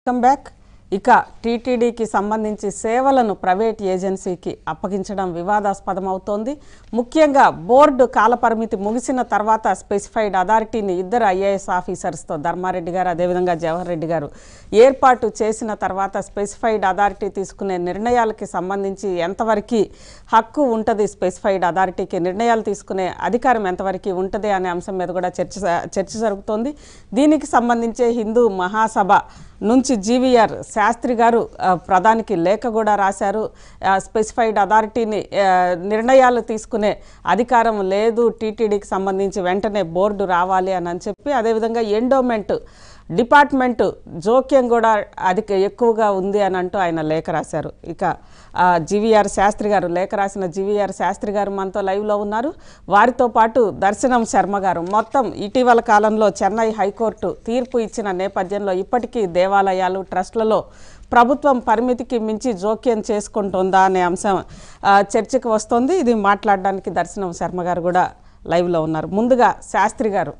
Welcome back ఇక టీటీడీకి సంబంధించి సేవలను ప్రైవేట్ ఏజెన్సీకి అప్పగించడం వివాదాస్పదం అవుతోంది ముఖ్యంగా బోర్డు కాలపరిమితి ముగిసిన తర్వాత స్పెసిఫైడ్ అథారిటీని ఇద్దరు ఐఏఎస్ ఆఫీసర్స్తో ధర్మారెడ్డి గారు అదేవిధంగా జవహర్ రెడ్డి గారు ఏర్పాటు చేసిన తర్వాత స్పెసిఫైడ్ అథారిటీ తీసుకునే నిర్ణయాలకి సంబంధించి ఎంతవరకు హక్కు ఉంటుంది స్పెసిఫైడ్ అథారిటీకి నిర్ణయాలు తీసుకునే అధికారం ఎంతవరకు ఉంటుంది అనే అంశం మీద కూడా చర్చ చర్చ జరుగుతోంది దీనికి సంబంధించే హిందూ మహాసభ నుంచి జీవీఆర్ శాస్త్రి గారు ఆ, ప్రధానికి లేఖ కూడా రాశారు ఆ, స్పెసిఫైడ్ అథారిటీని ఆ, నిర్ణయాలు తీసుకునే అధికారం లేదు టీటీడీకి సంబంధించి వెంటనే బోర్డు రావాలి అని అని చెప్పి అదేవిధంగా ఎండోమెంట్ డిపార్ట్మెంట్ జోక్యం కూడా అధిక ఎక్కువగా ఉంది అని అంటూ ఆయన లేఖ రాశారు ఇక ఆ, జీవీఆర్ శాస్త్రి గారు లేఖ రాసిన జీవీఆర్ శాస్త్రి గారు మనతో లైవ్లో ఉన్నారు వారితో పాటు దర్శనం శర్మ గారు మొత్తం ఇటీవల కాలంలో చెన్నై హైకోర్టు తీర్పు ఇచ్చిన నేపథ్యంలో ఇప్పటికీ దేవాలయాలు ట్రస్టులలో ప్రభుత్వం పరిమితికి మించి జోక్యం చేసుకుంటుందా అనే అంశం ఆ, చర్చకు వస్తుంది ఇది మాట్లాడడానికి దర్శనం శర్మ గారు కూడా లైవ్లో ఉన్నారు ముందుగా శాస్త్రి గారు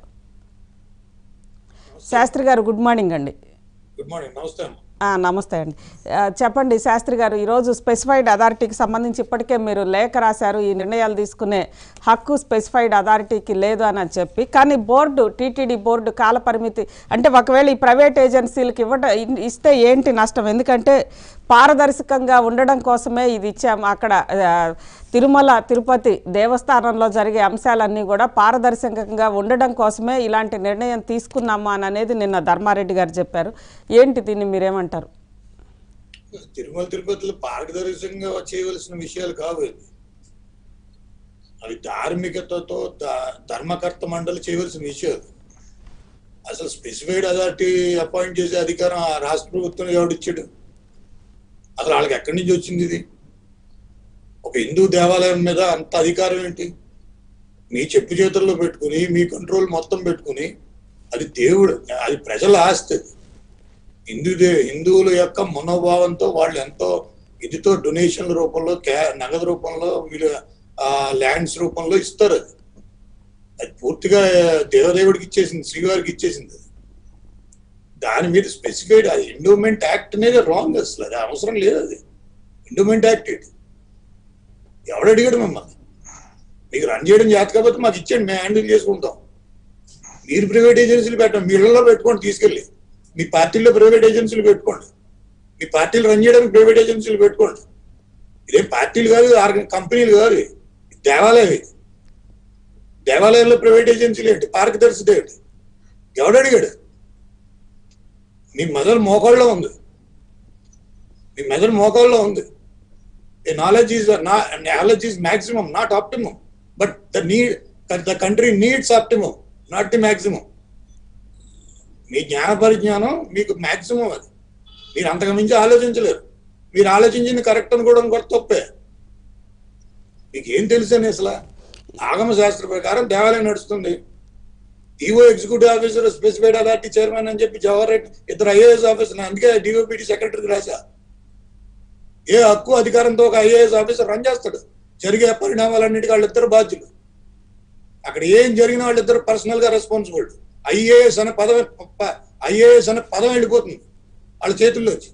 శాస్త్రి గారు గుడ్ మార్నింగ్ అండి గుడ్ మార్నింగ్ నమస్తే అమ్మ ఆ, నమస్తే అండి ఆ, చెప్పండి శాస్త్రి గారు ఈరోజు స్పెసిఫైడ్ అథారిటీకి సంబంధించి ఇప్పటికే మీరు లేఖ రాశారు ఈ నిర్ణయాలు తీసుకునే హక్కు స్పెసిఫైడ్ అథారిటీకి లేదు అని చెప్పి కానీ బోర్డు టీటీడీ బోర్డు కాల పరిమితి అంటే ఒకవేళ ఈ ప్రైవేట్ ఏజెన్సీలకు ఇవ్వట ఇన్- ఇస్తే ఏంటి నష్టం ఎందుకంటే పారదర్శకంగా ఉండడం కోసమే ఇది ఇచ్చాము అక్కడ ఆ, తిరుమల తిరుపతి దేవస్థానంలో జరిగే అంశాలన్నీ కూడా పారదర్శకంగా ఉండడం కోసమే ఇలాంటి నిర్ణయం తీసుకున్నామా అని అనేది నిన్న ధర్మారెడ్డి గారు చెప్పారు ఏంటి దీన్ని మీరేమంటారు తిరుమల తిరుపతిలో పారదర్శకంగా చేయవలసిన విషయాలు కావు ఇవి అవి ధార్మికతతో ద- ధర్మకర్త మండలి చేయవలసిన విషయాలు అసలు స్పెసిఫైడ్ అథారిటీ అపాయింట్ చేసే అధికారం ఆ రాష్ట్ర ప్రభుత్వం ఎవడిచ్చాడు అసలు వాళ్ళకి ఎక్కడి నుంచి వచ్చింది ఇది ఒక హిందూ దేవాలయం మీద అంత అధికారం ఏంటి మీ చెప్పు చేతుల్లో పెట్టుకుని మీ కంట్రోల్ మొత్తం పెట్టుకుని అది దేవుడు అది ప్రజల ఆస్తి అది. హిందూ దే- హిందువుల యొక్క మనోభావంతో వాళ్ళు ఎంతో ఇదితో డొనేషన్ల రూపంలో క్యా నగదు రూపంలో వీళ్ళు ల్యాండ్స్ రూపంలో ఇస్తారు అది అది పూర్తిగా దేవదేవుడికి ఇచ్చేసింది శ్రీవారికి ఇచ్చేసింది అది దాని మీద స్పెసిఫైడ్ అది ఎండోమెంట్ యాక్ట్ అనేది రాంగ్ అసలు అది అవసరం లేదు అది ఎండోమెంట్ యాక్ట్ ఇది ఎవడు అడిగాడు మిమ్మల్ని మీకు రన్ చేయడం చేత కాబట్టి మాకు ఇచ్చేయండి మేము హ్యాండిల్ చేసుకుంటాం మీరు ప్రైవేట్ ఏజెన్సీలు పెట్టండి మీ ఇళ్లలో పెట్టుకోండి తీసుకెళ్ళి మీ పార్టీలో ప్రైవేట్ ఏజెన్సీలు పెట్టుకోండి మీ పార్టీలు రన్ చేయడానికి ప్రైవేట్ ఏజెన్సీలు పెట్టుకోండి ఇదేం పార్టీలు కాదు ఆర్గ- కంపెనీలు కాదు ఇది. దేవాలయం ఇది దేవాలయంలో ప్రైవేట్ ఏజెన్సీలు ఏంటి పార్కదర్శిత ఏంటి ఎవడు అడిగాడు మీ మెదడు మోకాళ్ళలో ఉంది మీ మెదడు మోకాళ్ళలో ఉంది the knowledge is not knowledge is maximum not optimum but the need the country needs optimum not the maximum మీ జ్ఞాన పరిజ్ఞానం మీకు మాక్సిమం అది మీరు అంతకు మించి ఆలోచించలేరు మీరు ఆలోచించింది కరెక్ట్ అనుకోవడం కూడా తప్పే మీకు ఏం తెలుసు అని అసలు ఆగమ శాస్త్ర ప్రకారం దేవాలయం నడుస్తుంది EO executive officer specified authority chairman అని చెప్పి జవహర్ రెడ్డి ఇద్దరు ఐఏఎస్ ఆఫీసర్ అందుకే డిఓపిటి సెక్రటరీకి రాశా ఏ హక్కు అధికారంతో ఒక ఐఏఎస్ ఆఫీసర్ రన్ చేస్తాడు జరిగే పరిణామాలన్నిటికీ వాళ్ళిద్దరు బాధ్యులు అక్కడ ఏం జరిగినా వాళ్ళిద్దరు పర్సనల్ గా రెస్పాన్సిబుల్ ఐఏఎస్ అనే పదం ఐఏఎస్ అనే పదం వెళ్ళిపోతుంది వాళ్ళ చేతుల్లోంచి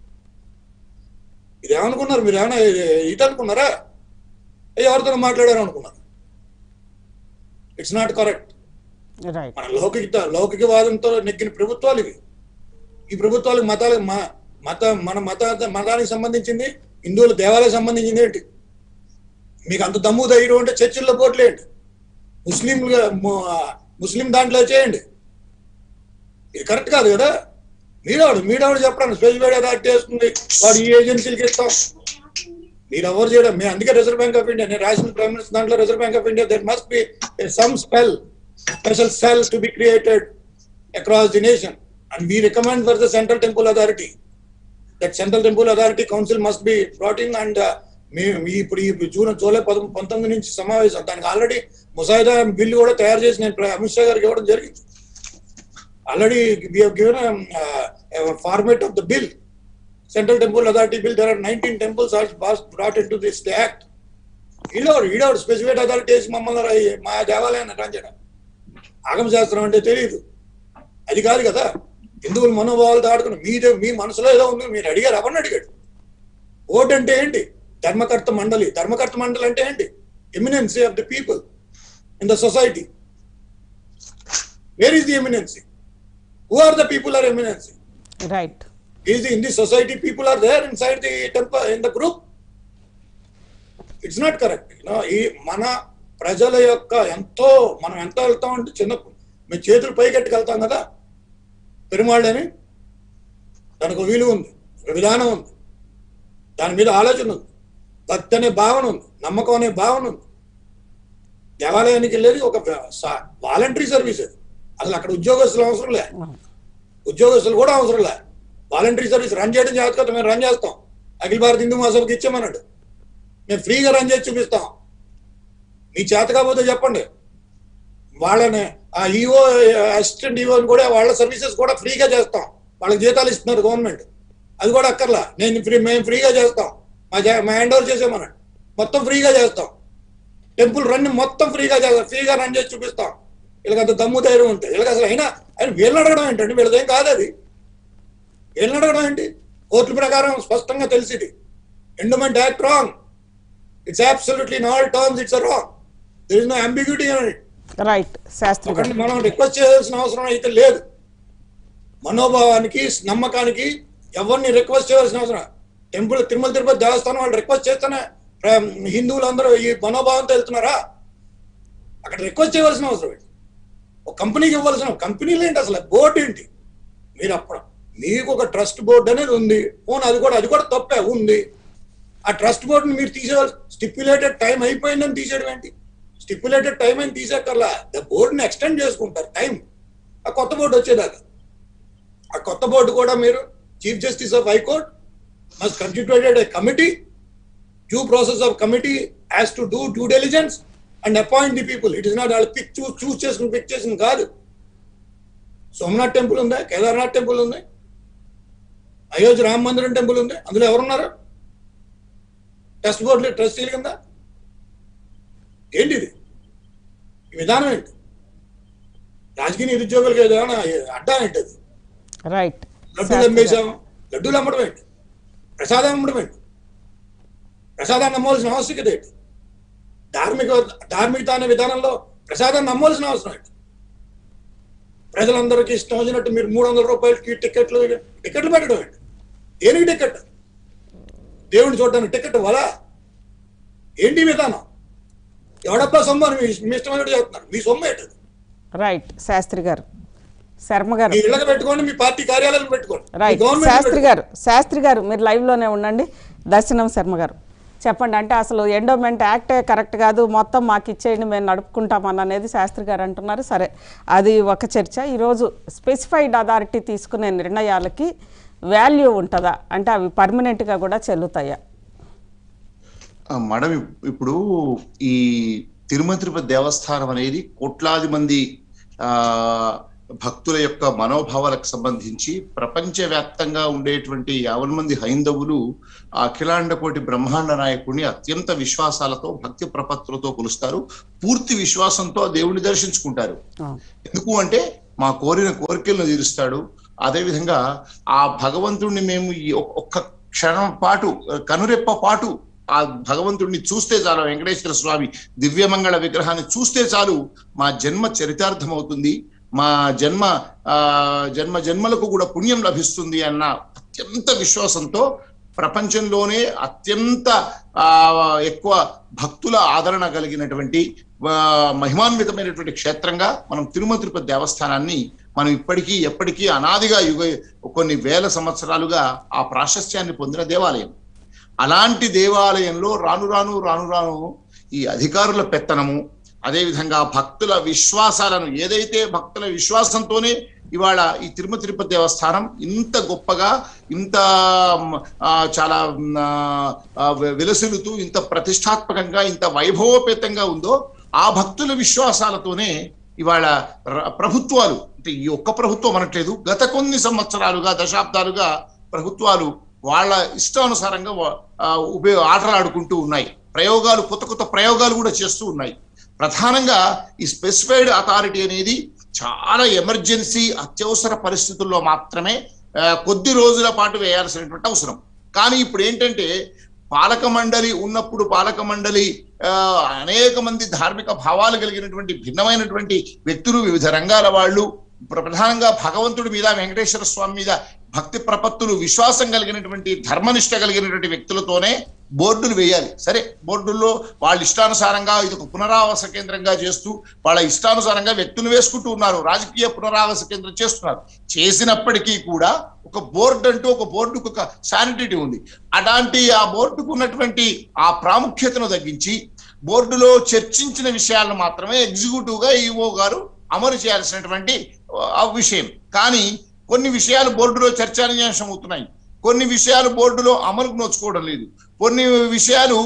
ఇది ఏమనుకున్నారు మీరు ఏమైనా ఇటు అనుకున్నారా ఏ ఎవరితో మాట్లాడారు అనుకున్నారు ఇట్స్ నాట్ కరెక్ట్ రైట్ మన లౌకిక లౌకికవాదంతో నెగ్గిన ప్రభుత్వాలు ఇవి ఈ ప్రభుత్వాలకు మతాలకు మా మత మన మత మతానికి సంబంధించింది హిందువుల దేవాలయం సంబంధించింది ఏంటి మీకు అంత దమ్ము ధైర్యం ఉంటే చర్చిల్లో పోట్లేండి ముస్లిం ముస్లిం దాంట్లో చేయండి ఇది కరెక్ట్ కాదు కదా మీరాడు మీరాడు చెప్పడానికి స్పెసిఫైడ్ అథారిటీ వేస్తుంది వాడు ఈ ఏజెన్సీలకి ఇస్తాం మీరు ఎవరు చేయడం మేము అందుకే రిజర్వ్ బ్యాంక్ ఆఫ్ ఇండియా నేను రాసిన ప్రైమ్ మినిస్టర్ దాంట్లో Reserve Bank of India there must be some spell special cell to be created across the nation and we recommend for the central temple authority that central temple authority council must be brought in and మేము ఇప్పుడు ఈ June July పద పంతొమ్మిది నుంచి సమావేశం దానికి already ముసాయిదా bill కూడా తయారు చేసి నేను ప్ర- అమిత్ షా గారికి ఇవ్వడం జరిగింది already we have given format of the bill central temple authority bill there are nineteen temples are brought in to this act ఈడోడు ఈడోడు స్పెసిఫైడ్ అథారిటీ వేసి మమ్మల్ని రా- మా దేవాలయాన్ని రన్ చేయడం ఆగమ శాస్త్రం అంటే తెలియదు అది కాదు కదా హిందువుల మనోభావాలు దాటుకుని మీ మీ మనసులో ఏదో ఉంది మీరు అడిగారు ఎవరిని అడిగాడు ఓట్ అంటే ఏంటి ధర్మకర్త మండలి ధర్మకర్త మండలి అంటే ఏంటి eminency of the people in the society where is the eminency who are the people are eminency right is the, in the society people are there inside the temple in the group it's not correct ఈ మన ప్రజల యొక్క ఎంతో మనం ఎంత వెళ్తాం అంటే చిన్న మేము చేతులు పైకెట్టుకు వెళ్తాం కదా పెరుమాళ్ళని దానికి ఒక విలువ ఉంది ఒక విధానం ఉంది దాని మీద ఆలోచన ఉంది భక్తి అనే భావన ఉంది నమ్మకం అనే భావన ఉంది దేవాలయానికి వెళ్ళేది ఒక వాలంటరీ సర్వీస్ అది అసలు అక్కడ ఉద్యోగస్తులు అవసరం లే ఉద్యోగస్తులు కూడా అవసరం లే వాలంటరీ సర్వీస్ రన్ చేయడం జాగ్రత్త మేము రన్ చేస్తాం అఖిల భారత హిందూ మహాసభకి ఇచ్చామన్నాడు మేము ఫ్రీగా రన్ చేసి చూపిస్తాం మీ చేత కాకపోతే చెప్పండి వాళ్ళని ఆ ఈఓ అసిస్టెంట్ ఈఓ కూడా వాళ్ళ సర్వీసెస్ కూడా ఫ్రీగా చేస్తాం వాళ్ళకి జీతాలు ఇస్తున్నారు గవర్నమెంట్ అది కూడా అక్కర్లా నేను ఫ్రీ మేము ఫ్రీగా చేస్తాం మా జా- మా హ్యాండ్ ఓవర్ చేసామన్నాడు మొత్తం ఫ్రీగా చేస్తాం టెంపుల్ రన్ మొత్తం ఫ్రీగా చేస్తాం ఫ్రీగా రన్ చేసి చూపిస్తాం వీళ్ళకి అంత దమ్ము ధైర్యం ఉంటుంది వీళ్ళకి అసలు అయినా ఆయన వీళ్ళని అడగడం ఏంటండి వీళ్ళదేం కాదు అది వీళ్ళని అడగడం ఏంటి కోర్టు ప్రకారం స్పష్టంగా తెలిసింది endowment act wrong it's absolutely in all terms it's wrong there is no ambiguity అని రైట్ శాస్త్రి గారు ఒకటి మనం రిక్వెస్ట్ చేయాల్సిన అవసరం అయితే లేదు మనోభావానికి నమ్మకానికి ఎవరిని రిక్వెస్ట్ చేయాల్సిన అవసరం టెంపుల్ తిరుమల తిరుపతి దేవస్థానం వాళ్ళు రిక్వెస్ట్ చేస్తేనే ప్ర- హిందువులు అందరూ ఈ మనోభావంతో వెళ్తున్నారా అక్కడ రిక్వెస్ట్ చేయవలసిన అవసరం ఏంటి ఒక కంపెనీకి ఇవ్వాల్సిన కంపెనీలు ఏంటి అసలు బోర్డు ఏంటి మీరు అప్పుడు మీకు ఒక ట్రస్ట్ బోర్డు అనేది ఉంది పోనీ అది కూడా అది కూడా తప్పే ఉంది ఆ ట్రస్ట్ బోర్డుని మీరు తీసేవాల్సి స్టిప్యులేటెడ్ టైం అయిపోయిందని తీసేయడం ఏంటి స్టిప్యులేటెడ్ టైం అని తీసేకల్లా ద బోర్డుని ఎక్స్టెండ్ చేసుకుంటారు టైం ఆ కొత్త బోర్డు వచ్చేదాకా ఆ కొత్త బోర్డు కూడా మీరు chief justice of high court must constituted a committee due process of committee has to do due diligence and appoint the people it is not వాళ్ళు పిక్ చూస్ చూస్ చేసుకుని పిక్ చేసింది కాదు సోమనాథ్ టెంపుల్ ఉంది కేదార్నాథ్ టెంపుల్ ఉంది అయోధ్య రామ మందిరం temple ఉంది అందులో ఎవరున్నారు ట్రస్ట్ బోర్డులు ట్రస్టీల కింద ఏంటి ఇది ఈ విధానం ఏంటి రాజకీయ నిరుద్యోగులకు ఏదైనా అడ్డా ఏంటి అది రైట్ లడ్డూలు అమ్మేశాం లడ్డూలు అమ్మడం ఏంటి ప్రసాదం అమ్మడం ఏంటి ప్రసాదాన్ని నమ్మవలసిన ఆవశ్యకత ఏంటి ధార్మిక ధార్మికత అనే విధానంలో ప్రసాదాన్ని నమ్మవలసిన అవసరం ఏంటి ప్రజలందరికీ ఇష్టం వచ్చినట్టు మీరు మూడు వందల రూపాయలకి టికెట్లు టికెట్లు పెట్టడం ఏంటి దేనికి టికెట్ దేవుడిని చూడడానికి టికెట్ వలా ఏంటి ఈ విధానం ఎవడబ్బా సొమ్ము అని మీ మీ ఇష్టమైనట్టు చెప్తున్నారు మీ సొమ్ము ఏంటది రైట్ శాస్త్రి గారు శర్మ గారు మీ ఇళ్ళకి పెట్టుకోండి మీ పార్టీ కార్యాలయం పెట్టుకోండి మీ రైట్ గవర్నమెంట్ శాస్త్రి గారు శాస్త్రి గారు మీరు లైవ్లోనే ఉండండి దర్శనం శర్మ గారు చెప్పండి అంటే అసలు ఎండోమెంట్ యాక్టే కరెక్ట్ కాదు మొత్తం మాకు ఇచ్చేయండి మేము నడుపుకుంటామని అనేది శాస్త్రి గారు అంటున్నారు సరే అది ఒక చర్చ ఈరోజు స్పెసిఫైడ్ అథారిటీ తీసుకునే నిర్ణయాలకి వాల్యూ ఉంటుందా అంటే అవి పర్మనెంట్గా కూడా చెల్లుతాయా ఆ, మేడం ఇప్- ఇప్పుడు ఈ తిరుమల తిరుపతి దేవస్థానం అనేది కోట్లాది మంది ఆ భక్తుల యొక్క మనోభావాలకు సంబంధించి ప్రపంచవ్యాప్తంగా ఉండేటువంటి యావన్ మంది హైందవులు ఆ అఖిలాండ కోటి బ్రహ్మాండ నాయకుడిని అత్యంత విశ్వాసాలతో భక్తి ప్రపత్తులతో కొలుస్తారు పూర్తి విశ్వాసంతో ఆ దేవుడిని దర్శించుకుంటారు ఆ, ఎందుకు అంటే మా కోరిన కోరికలను తీరుస్తాడు అదేవిధంగా ఆ భగవంతుడిని మేము ఈ ఒక్- ఒక్క క్షణం పాటు కనురెప్ప పాటు ఆ భగవంతుడిని చూస్తే చాలు వెంకటేశ్వర స్వామి దివ్యమంగళ విగ్రహాన్ని చూస్తే చాలు మా జన్మ చరితార్థం అవుతుంది మా జన్మ ఆ జన్మ జన్మలకు కూడా పుణ్యం లభిస్తుంది అన్న అత్యంత విశ్వాసంతో ప్రపంచంలోనే అత్యంత ఆ ఎక్కువ భక్తుల ఆదరణ కలిగినటువంటి ఆ, మహిమాన్వితమైనటువంటి క్షేత్రంగా మనం తిరుమల తిరుపతి దేవస్థానాన్ని మనం ఇప్పటికీ ఎప్పటికీ అనాదిగా యుగ కొన్ని వేల సంవత్సరాలుగా ఆ ప్రాశస్త్యాన్ని పొందిన దేవాలయం అలాంటి దేవాలయంలో రాను రాను రాను రాను ఈ అధికారుల పెత్తనము అదేవిధంగా భక్తుల విశ్వాసాలను ఏదైతే భక్తుల విశ్వాసంతోనే ఇవాళ ఈ తిరుమల తిరుపతి దేవస్థానం ఇంత గొప్పగా ఇంత మ్, ఆ, చాలా మ్, ఆ, వి- విలసిల్లుతూ ఇంత ప్రతిష్టాత్మకంగా ఇంత వైభవోపేతంగా ఉందో ఆ భక్తుల విశ్వాసాలతోనే ఇవాళ ర- ప్రభుత్వాలు అంటే ఈ ఒక్క ప్రభుత్వం అనట్లేదు గత కొన్ని సంవత్సరాలుగా దశాబ్దాలుగా ప్రభుత్వాలు వాళ్ళ ఇష్టానుసారంగా వా- ఆ, ఉపయోగ ఆటలాడుకుంటూ ఉన్నాయి ప్రయోగాలు కొత్త కొత్త ప్రయోగాలు కూడా చేస్తూ ఉన్నాయి ప్రధానంగా ఈ స్పెసిఫైడ్ అథారిటీ అనేది చాలా ఎమర్జెన్సీ అత్యవసర పరిస్థితుల్లో మాత్రమే ఆ, కొద్ది రోజుల పాటు వేయాల్సినటువంటి అవసరం కానీ ఇప్పుడు ఏంటంటే పాలక మండలి ఉన్నప్పుడు పాలక మండలి ఆ, అనేక మంది ధార్మిక భావాలు కలిగినటువంటి భిన్నమైనటువంటి వ్యక్తులు వివిధ రంగాల వాళ్ళు ప్ర- ప్రధానంగా భగవంతుడి మీద వెంకటేశ్వర స్వామి మీద భక్తి ప్రపత్తులు విశ్వాసం కలిగినటువంటి ధర్మనిష్ట కలిగినటువంటి వ్యక్తులతోనే బోర్డులు వేయాలి సరే బోర్డుల్లో వాళ్ళ ఇష్టానుసారంగా ఇది ఒక పునరావాస కేంద్రంగా చేస్తూ వాళ్ళ ఇష్టానుసారంగా వ్యక్తులు వేసుకుంటూ ఉన్నారు రాజకీయ పునరావాస కేంద్రం చేస్తున్నారు చేసినప్పటికీ కూడా ఒక బోర్డు అంటూ ఒక బోర్డుకు ఒక శానిటీ ఉంది అలాంటి ఆ బోర్డుకు ఉన్నటువంటి ఆ ప్రాముఖ్యతను తగ్గించి బోర్డులో చర్చించిన విషయాలను మాత్రమే ఎగ్జిక్యూటివ్ గా ఈఓ గారు అమలు చేయాల్సినటువంటి ఆ విషయం కానీ కొన్ని విషయాలు బోర్డులో చర్చానీయాంశం అవుతున్నాయి కొన్ని విషయాలు బోర్డులో అమలుకు నోచుకోవడం లేదు కొన్ని విషయాలు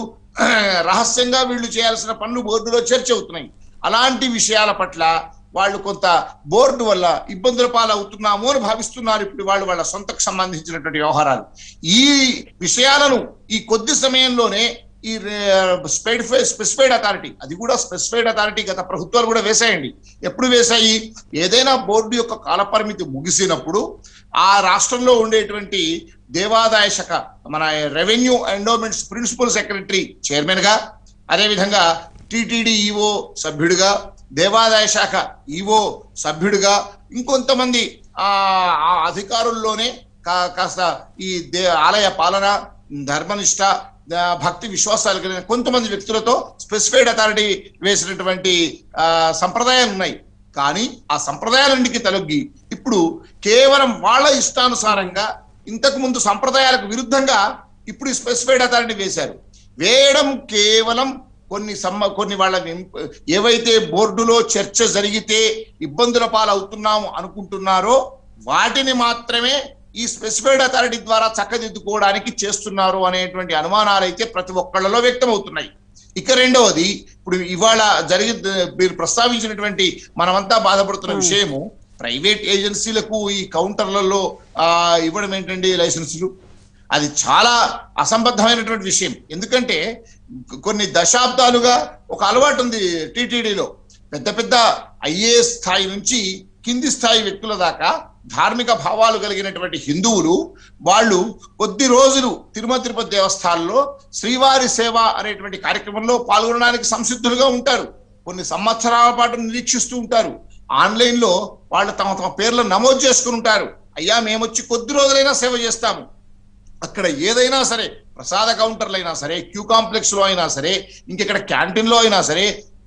రహస్యంగా వీళ్ళు చేయాల్సిన పనులు బోర్డులో చర్చ అవుతున్నాయి అలాంటి విషయాల పట్ల వాళ్ళు కొంత బోర్డు వల్ల ఇబ్బందుల పాలవుతున్నాము అని భావిస్తున్నారు ఇప్పుడు వాళ్ళు వాళ్ళ సొంతకు సంబంధించినటువంటి వ్యవహారాలు ఈ విషయాలను ఈ కొద్ది సమయంలోనే ఈ స్పెడ్ స్పెసిఫైడ్ అథారిటీ అది కూడా స్పెసిఫైడ్ అథారిటీ గత ప్రభుత్వాలు కూడా వేసాయండి ఎప్పుడు వేశాయి ఏదైనా బోర్డు యొక్క కాలపరిమితి ముగిసినప్పుడు ఆ రాష్ట్రంలో ఉండేటువంటి దేవాదాయ శాఖ మన revenue endowments principal secretary chairman గా అదేవిధంగా టిటిడి ఈఓ సభ్యుడిగా దేవాదాయ శాఖ ఈఓ సభ్యుడిగా ఇంకొంతమంది ఆ ఆ అధికారుల్లోనే కా- కాస్త ఈ దే ఆలయ పాలన ధర్మనిష్ట ఆ, భక్తి విశ్వాసాలు కలిగిన కొంతమంది వ్యక్తులతో స్పెసిఫైడ్ అథారిటీ వేసినటువంటి ఆ, సంప్రదాయాలు ఉన్నాయి కానీ ఆ సంప్రదాయాలన్నిటికీ తలొగ్గి ఇప్పుడు కేవలం వాళ్ళ ఇష్టానుసారంగా ఇంతకు ముందు సంప్రదాయాలకు విరుద్ధంగా ఇప్పుడు స్పెసిఫైడ్ అథారిటీ వేశారు వేయడం కేవలం కొన్ని సమ్మ కొన్ని వాళ్ళ విం- ఏవైతే బోర్డులో చర్చ జరిగితే ఇబ్బందుల పాలవుతున్నాము అనుకుంటున్నారో వాటిని మాత్రమే ఈ స్పెసిఫైడ్ అథారిటీ ద్వారా చక్కదిద్దుకోవడానికి చేస్తున్నారు అనేటువంటి అనుమానాలు అయితే ప్రతి ఒక్కళ్ళలో వ్యక్తమవుతున్నాయి ఇక రెండవది ఇప్పుడు ఇవాళ జరిగి మీరు ప్రస్తావించినటువంటి మనమంతా బాధపడుతున్న విషయము ప్రైవేట్ ఏజెన్సీలకు ఈ కౌంటర్లలో ఆ ఇవ్వడం ఏంటండి లైసెన్సులు అది చాలా అసంబద్ధమైనటువంటి విషయం ఎందుకంటే కొన్ని దశాబ్దాలుగా ఒక అలవాటు ఉంది టీటీడీలో పెద్ద పెద్ద ఐఏఎస్ స్థాయి నుంచి కింది స్థాయి వ్యక్తుల దాకా ధార్మిక భావాలు కలిగినటువంటి హిందువులు వాళ్ళు కొద్ది రోజులు తిరుమల తిరుపతి దేవస్థానంలో శ్రీవారి సేవ అనేటువంటి కార్యక్రమంలో పాల్గొనడానికి సంసిద్ధులుగా ఉంటారు కొన్ని సంవత్సరాల పాటు నిరీక్షిస్తూ ఉంటారు ఆన్లైన్ లో వాళ్ళు తమ తమ పేర్లను నమోదు చేసుకుని ఉంటారు అయ్యా మేము వచ్చి కొద్ది రోజులైనా సేవ చేస్తాము అక్కడ ఏదైనా సరే ప్రసాద కౌంటర్లు అయినా సరే క్యూ కాంప్లెక్స్ లో అయినా సరే ఇంకెక్కడ క్యాంటీన్ లో అయినా సరే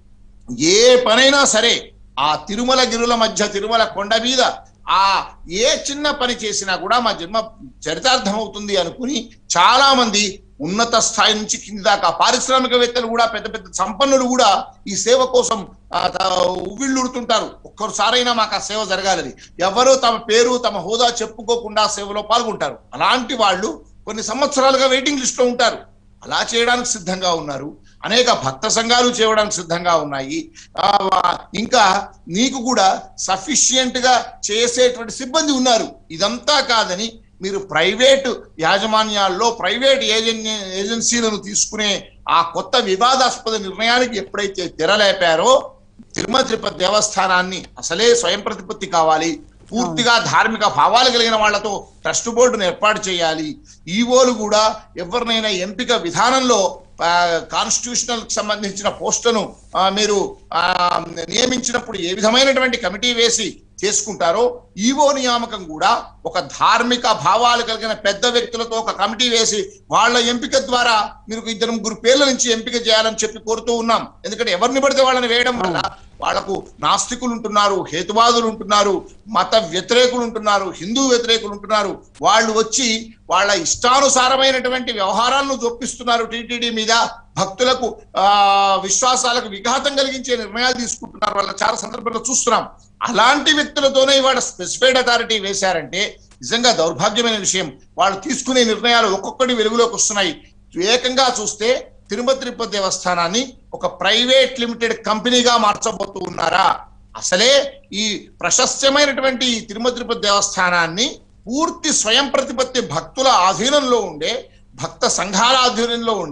ఏ పనైనా సరే ఆ తిరుమల గిరుల మధ్య తిరుమల కొండ మీద ఆ ఏ చిన్న పని చేసినా కూడా మా జన్మ చరితార్థం అవుతుంది అనుకుని చాలా మంది ఉన్నత స్థాయి నుంచి కింది దాకా పారిశ్రామికవేత్తలు కూడా పెద్ద పెద్ద సంపన్నులు కూడా ఈ సేవ కోసం ఆ, త- ఉవ్విళ్ళూరుతుంటారు ఒక్కసారైనా మాకు ఆ సేవ జరగాలని ఎవరు తమ పేరు తమ హోదా చెప్పుకోకుండా సేవలో పాల్గొంటారు అలాంటి వాళ్ళు కొన్ని సంవత్సరాలుగా వెయిటింగ్ లిస్ట్ లో ఉంటారు అలా చేయడానికి సిద్ధంగా ఉన్నారు అనేక భక్త సంఘాలు చేయడానికి సిద్ధంగా ఉన్నాయి ఆ, వా- ఇంకా నీకు కూడా సఫిషియంట్ గా చేసేటువంటి సిబ్బంది ఉన్నారు ఇదంతా కాదని మీరు ప్రైవేట్ యాజమాన్యాల్లో ప్రైవేట్ ఏజెన్ ఏజెన్సీలను తీసుకునే ఆ కొత్త వివాదాస్పద నిర్ణయానికి ఎప్పుడైతే తెరలేపారో తిరుమల తిరుపతి దేవస్థానాన్ని అసలే స్వయం ప్రతిపత్తి కావాలి పూర్తిగా ధార్మిక భావాలు కలిగిన వాళ్ళతో ట్రస్ట్ బోర్డును ఏర్పాటు చేయాలి ఈవోలు కూడా ఎవరినైనా ఎంపిక విధానంలో కాన్స్టిట్యూషనల్ సంబంధించిన పోస్టును ఆ, మీరు ఆ, నియమించినప్పుడు ఏ విధమైనటువంటి కమిటీ వేసి చేసుకుంటారో ఈవో నియామకం కూడా ఒక ధార్మిక భావాలు కలిగిన పెద్ద వ్యక్తులతో ఒక కమిటీ వేసి వాళ్ళ ఎంపిక ద్వారా మీరు ఇద్దరు ముగ్గురు పేర్ల నుంచి ఎంపిక చేయాలని చెప్పి కోరుతూ ఉన్నాం ఎందుకంటే ఎవరిని పడితే వాళ్ళని వేయడం వల్ల వాళ్ళకు నాస్తికులు ఉంటున్నారు హేతువాదులు ఉంటున్నారు మత వ్యతిరేకులు ఉంటున్నారు హిందూ వ్యతిరేకులు ఉంటున్నారు వాళ్ళు వచ్చి వాళ్ళ ఇష్టానుసారమైనటువంటి వ్యవహారాలను చొప్పిస్తున్నారు టీటీడీ మీద భక్తులకు ఆ విశ్వాసాలకు విఘాతం కలిగించే నిర్ణయాలు తీసుకుంటున్నారు వాళ్ళ చాలా సందర్భంలో చూస్తున్నాం అలాంటి వ్యక్తులతోనే ఇవాళ స్పెసిఫైడ్ అథారిటీ వేశారంటే నిజంగా దౌర్భాగ్యమైన విషయం వాళ్ళు తీసుకునే నిర్ణయాలు ఒక్కొక్కటి వెలుగులోకి వస్తున్నాయి ఏకంగా చూస్తే తిరుమల తిరుపతి దేవస్థానాన్ని ఒక ప్రైవేట్ లిమిటెడ్ కంపెనీగా మార్చబోతూ ఉన్నారా అసలే ఈ ప్రశస్యమైనటువంటి ఈ తిరుమల తిరుపతి దేవస్థానాన్ని పూర్తి స్వయం ప్రతిపత్తి భక్తుల ఆధీనంలో ఉండే భక్త సంఘాల ఆధీనంలో ఉండే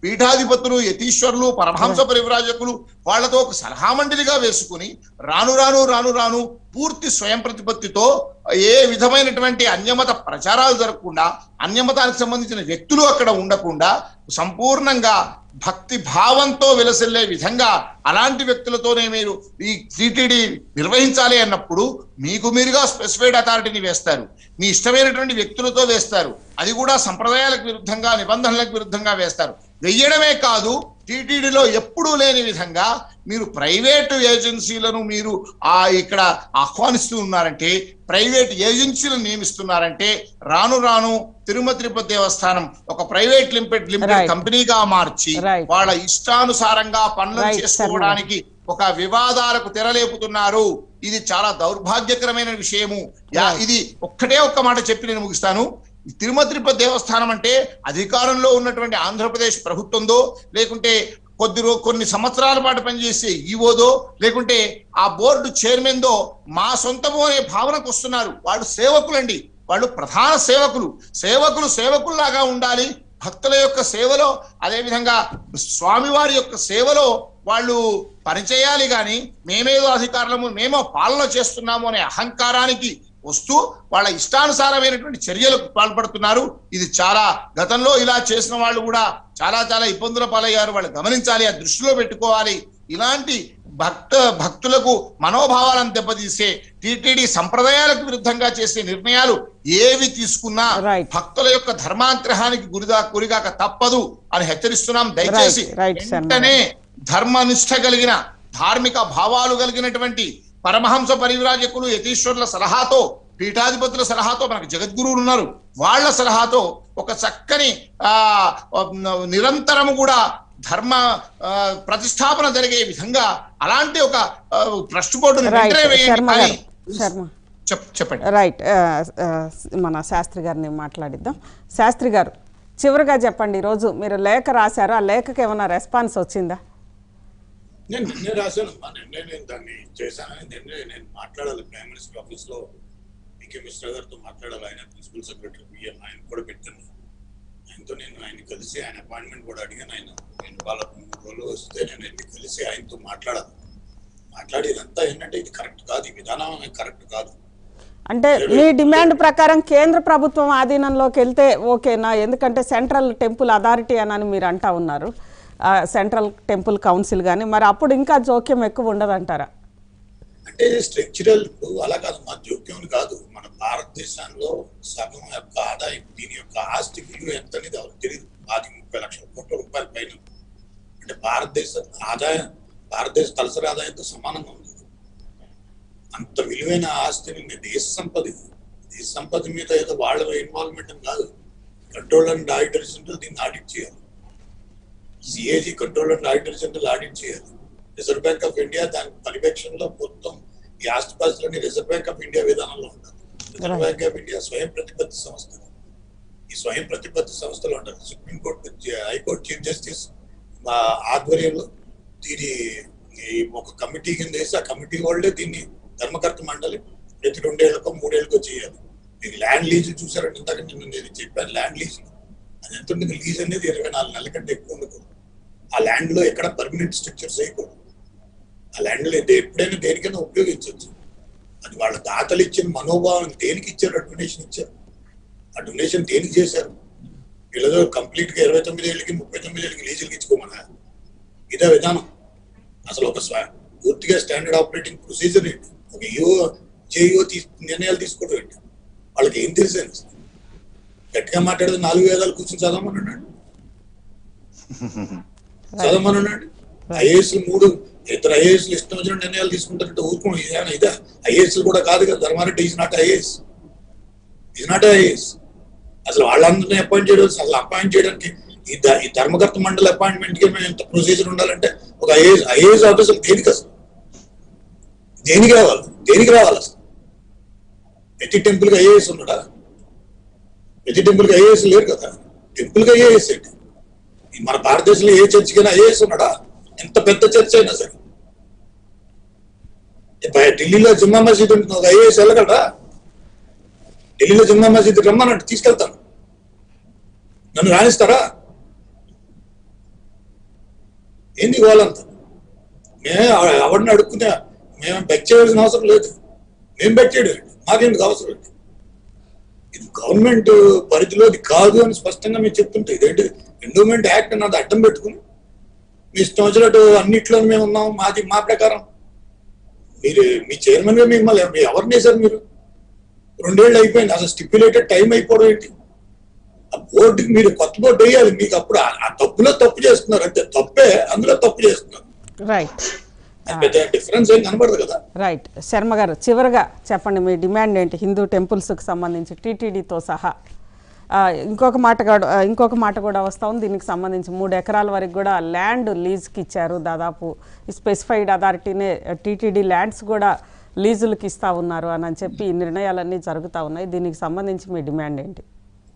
పీఠాధిపతులు యతీశ్వరులు పరమహంస పరివ్రాజకులు వాళ్ళతో ఒక సలహా మండలిగా వేసుకుని రాను రాను రాను రాను పూర్తి స్వయం ప్రతిపత్తితో ఏ విధమైనటువంటి అన్యమత ప్రచారాలు జరగకుండా అన్యమతానికి సంబంధించిన వ్యక్తులు అక్కడ ఉండకుండా సంపూర్ణంగా భక్తి భావంతో విలసిల్లే విధంగా అలాంటి వ్యక్తులతోనే మీరు ఈ టీటీడీ నిర్వహించాలి అన్నప్పుడు మీకు మీరుగా స్పెసిఫైడ్ అథారిటీని వేస్తారు మీ ఇష్టమైనటువంటి వ్యక్తులతో వేస్తారు అది కూడా సంప్రదాయాలకు విరుద్ధంగా నిబంధనలకు విరుద్ధంగా వేస్తారు వెయ్యడమే కాదు టీటీడీలో ఎప్పుడూ లేని విధంగా మీరు ప్రైవేటు ఏజెన్సీలను మీరు ఆ ఇక్కడ ఆహ్వానిస్తూ ఉన్నారంటే ప్రైవేట్ ఏజెన్సీలను నియమిస్తున్నారంటే రాను రాను తిరుమల తిరుపతి దేవస్థానం ఒక ప్రైవేట్ లిమిటెడ్ లిమిటెడ్ Right. కంపెనీగా మార్చి Right. వాళ్ళ ఇష్టానుసారంగా పనులను Right, చేసుకోవడానికి ఒక వివాదాలకు తెరలేపుతున్నారు ఇది చాలా దౌర్భాగ్యకరమైన విషయము యా- Right. ఇది ఒక్కటే ఒక్క మాట చెప్పి నేను ముగిస్తాను తిరుమల తిరుపతి దేవస్థానం అంటే అధికారంలో ఉన్నటువంటి ఆంధ్రప్రదేశ్ ప్రభుత్వందో లేకుంటే కొద్ది రో కొన్ని సంవత్సరాల పాటు పనిచేసే ఈవోదో లేకుంటే ఆ బోర్డు చైర్మన్ దో మా సొంతము అనే భావనకు వస్తున్నారు వాళ్ళు సేవకులండి వాళ్ళు ప్రధాన సేవకులు సేవకులు సేవకుల్లాగా ఉండాలి భక్తుల యొక్క సేవలో అదేవిధంగా స్వామివారి యొక్క సేవలో వాళ్ళు పనిచేయాలి కానీ మేమేదో అధికారులము మేమో పాలన చేస్తున్నాము అనే అహంకారానికి వస్తూ వాళ్ళ ఇష్టానుసారమైనటువంటి చర్యలకు పాల్పడుతున్నారు ఇది చాలా గతంలో ఇలా చేసిన వాళ్ళు కూడా చాలా చాలా ఇబ్బందుల పాలయ్యారు వాళ్ళు గమనించాలి ఆ దృష్టిలో పెట్టుకోవాలి ఇలాంటి భక్త భక్తులకు మనోభావాలను దెబ్బతీసే టీటీడీ సంప్రదాయాలకు విరుద్ధంగా చేసే నిర్ణయాలు ఏవి తీసుకున్నా Right. భక్తుల యొక్క ధర్మాంతరానికి గురిదా గురిగాక తప్పదు అని హెచ్చరిస్తున్నాం దయచేసి Right, right, sir. వెంటనే ధర్మనిష్ట కలిగిన ధార్మిక భావాలు కలిగినటువంటి పరమహంస పరివిరాజకులు యతీశ్వరుల సలహాతో పీఠాధిపతుల సలహాతో మనకు జగద్గురువులు ఉన్నారు వాళ్ళ సలహాతో ఒక చక్కని ఆ నిరంతరము కూడా ధర్మ ఆ, ప్రతిష్టాపన జరిగే విధంగా అలాంటి ఒక ఆ, ట్రస్ట్ బోర్డును రైట్ వెంటనే వేయండి శర్మ కానీ- గారు శర్మ చెప్- చెప్పండి రైట్ ఆ, ఆ, మన శాస్త్రి గారిని మాట్లాడిద్దాం శాస్త్రి గారు చివరిగా చెప్పండి ఈరోజు మీరు లేఖ రాశారు ఆ లేఖకి ఏమైనా రెస్పాన్స్ వచ్చిందా నేను నిన్నే రాశాను అమ్మా నిన్నే నేను దాన్ని చేశాను నిన్నే నేను మాట్లాడాలి ప్రైమ్ మినిస్టర్ ఆఫీస్ లో పికే మిశ్రా గారితో మాట్లాడాలి ఆయన ప్రిన్సిపల్ సెక్రటరీ పిఎం ఆయన కూడా పెట్టాను ఆయనతో నేను ఆయన కలిసి ఆయన అపాయింట్మెంట్ కూడా అడిగాను ఆయన నేను వాళ్ళ మూడు రోజులు వస్తే నేను వెళ్ళి కలిసి ఆయనతో మాట్లాడాలి మాట్లాడి ఇదంతా ఏంటంటే ఇది కరెక్ట్ కాదు ఈ విధానం కరెక్ట్ కాదు అంటే మీ డిమాండ్ ప్రకారం కేంద్ర ప్రభుత్వం ఆధీనంలోకి వెళ్తే ఓకేనా ఎందుకంటే సెంట్రల్ టెంపుల్ అథారిటీ అని మీరు అంటా ఉన్నారు ఆ, సెంట్రల్ టెంపుల్ కౌన్సిల్ కానీ మరి అప్పుడు ఇంకా జోక్యం ఎక్కువ ఉండదంటారా అంటే స్ట్రక్చరల్ అలా కాదు మా జోక్యం కాదు మన భారతదేశంలో సగం యొక్క ఆదాయం దీని యొక్క ఆస్తి విలువ ఎంత అనేది ఎవరికి తెలియదు పాతి ముప్పై లక్షల కోట్ల రూపాయల పైన అంటే భారతదేశ ఆదాయం భారతదేశ తలసరి ఆదాయంతో సమానంగా ఉంది అంత విలువైన ఆస్తిని ఇంకా దేశ సంపద ఇది. దేశ సంపద మీద ఏదో వాళ్ళ ఇన్వాల్వ్మెంట్ అని కాదు కంట్రోల్ అండ్ ఆడిటర్ జనరల్ దీన్ని ఆడిట్ చేయాలి CAG control and auditor general audit చేయాలి రిజర్వ్ బ్యాంక్ ఆఫ్ ఇండియా దాని పర్యవేక్షణలో మొత్తం ఈ ఆస్తిపాస్తులన్నీ రిజర్వ్ బ్యాంక్ ఆఫ్ ఇండియా విధానంలో ఉండాలి Reserve Right. Bank of India స్వయం ప్రతిపత్తి సంస్థ ఈ స్వయం ప్రతిపత్తి సంస్థలు ఉంటారు సుప్రీంకోర్టు హైకోర్టు చీఫ్ జస్టిస్ మా ఆధ్వర్యంలో దీని ఈ ఒక కమిటీ కింద వేసి ఆ కమిటీ వాళ్ళే దీన్ని ధర్మకర్త మండలి ప్రతి రెండేళ్లకో మూడేళ్లకో చేయాలి మీకు ల్యాండ్ లీజ్ చూసారంటే ఇందాక నేను నేను చెప్పాను ల్యాండ్ లీజ్ అది ఎంత ఉంటుంది లీజ్ అనేది ఇరవై నాలుగు నెలల కంటే ఎక్కువ ఉండకూడదు ఆ ల్యాండ్ లో ఎక్కడ పర్మనెంట్ స్ట్రక్చర్స్ వేయకూడదు ఆ ల్యాండ్ లో అయితే ఎప్పుడైనా దేనికైనా ఉపయోగించవచ్చు అది వాళ్ళ దాతలు ఇచ్చిన మనోభావం దేనికి ఇచ్చారు ఆ డొనేషన్ ఇచ్చారు ఆ డొనేషన్ దేనికి చేశారు వీళ్ళదో కంప్లీట్ గా ఇరవై తొమ్మిది ఏళ్ళకి ముప్పై తొమ్మిది ఏళ్ళకి లీజులకి ఇచ్చుకోమన్నా ఇదే విధానం అసలు ఒక స్వ- పూర్తిగా స్టాండర్డ్ ఆపరేటింగ్ ప్రొసీజర్ ఏంటి ఒక ఈఓ జేఈఓ తీ నిర్ణయాలు తీసుకోవడం ఏంటి వాళ్ళకి ఏం తెలుసు అసలు గట్టిగా మాట్లాడితే నాలుగు వేదాలు కూర్చొని చదవమన్నాడు చదవమన్నాడు ఐఏఎస్ మూడు ఇద్దరు ఐఏఎస్ ఇష్టం వచ్చిన నిర్ణయాలు తీసుకుంటారంటే ఊరుకోండి ఇదేనా ఇదా ఐఏఎస్ కూడా కాదు కదా Dharmareddy is not IAS is not IAS అసలు వాళ్ళందరినీ అపాయింట్ చేయడం అసలు అపాయింట్ చేయడానికి ఈ ద- ఈ ధర్మకర్త మండలి అపాయింట్మెంట్ కి మేము ఎంత ప్రొసీజర్ ఉండాలంటే ఒక ఐఏఎస్ ఐఏఎస్ ఆఫీసర్ దేనికి అసలు దేనికి రావాలి దేనికి రావాలి అసలు ప్రతి టెంపుల్ కి ఐఏఎస్ ఉన్నాడా ప్రతి టెంపుల్ కి ఐఏఎస్ లేరు కదా టెంపుల్ కి ఐఏఎస్ ఏంటి ఈ మన భారతదేశంలో ఏ చర్చికైనా ఐఏఎస్ ఉన్నాడా ఎంత పెద్ద చర్చ్ అయినా సరే ఇప్పుడు ఢిల్లీలో జుమ్మా మసీద్ ఉంటుంది ఒక ఐఏఎస్ వెళ్ళగలరా ఢిల్లీలో జుమ్మా మసీద్ రమ్మన్నట్టు తీసుకెళ్తాను నన్ను రాణిస్తారా ఏంది వాళ్ళంతా మేమే ఎవ- ఎవరిని అడుక్కునే మేము బెక్ చేయవలసిన అవసరం లేదు మేము బెక్ చేయడం ఏంటి? మాకెందుకు అవసరం ఏంటి ఇది గవర్నమెంట్ పరిధిలోది కాదు అని స్పష్టంగా మీరు చెప్తుంటే ఇదేంటి ఎండోమెంట్ యాక్ట్ అన్నది అడ్డం పెట్టుకుని మీ ఇష్టం వచ్చినట్టు అన్నిట్లో మేము ఉన్నాం మాది మా ప్రకారం మీరు మీ చైర్మన్ గా మిమ్మల్ని ఎవ- ఎవరిని వేశారు మీరు రెండేళ్ళు అయిపోయింది అసలు స్టిప్యులేటెడ్ టైం అయిపోవడం ఏంటి ఆ బోర్డుకి మీరు కొత్త బోర్డు వేయాలి మీకు అప్పుడు ఆ- ఆ తప్పులో తప్పు చేస్తున్నారు అంతే తప్పే అందులో తప్పు చేస్తున్నారు రైట్ అది పెద్ద డిఫరెన్స్ ఏం కనబడదు కదా రైట్ శర్మ గారు చివరగా చెప్పండి మీ డిమాండ్ ఏంటి హిందూ టెంపుల్స్కి సంబంధించి టీటీడీతో సహా ఆ, ఇంకొక మాట కూడా ఆ, ఇంకొక మాట కూడా వస్తా ఉంది దీనికి సంబంధించి మూడు ఎకరాల వరకు కూడా ల్యాండ్ లీజ్కి ఇచ్చారు దాదాపు స్పెసిఫైడ్ అథారిటీనే టీటీడీ ల్యాండ్స్ కూడా లీజులకు ఇస్తా ఉన్నారు అని అని చెప్పి ఈ నిర్ణయాలన్నీ జరుగుతూ ఉన్నాయి దీనికి సంబంధించి మీ డిమాండ్ ఏంటి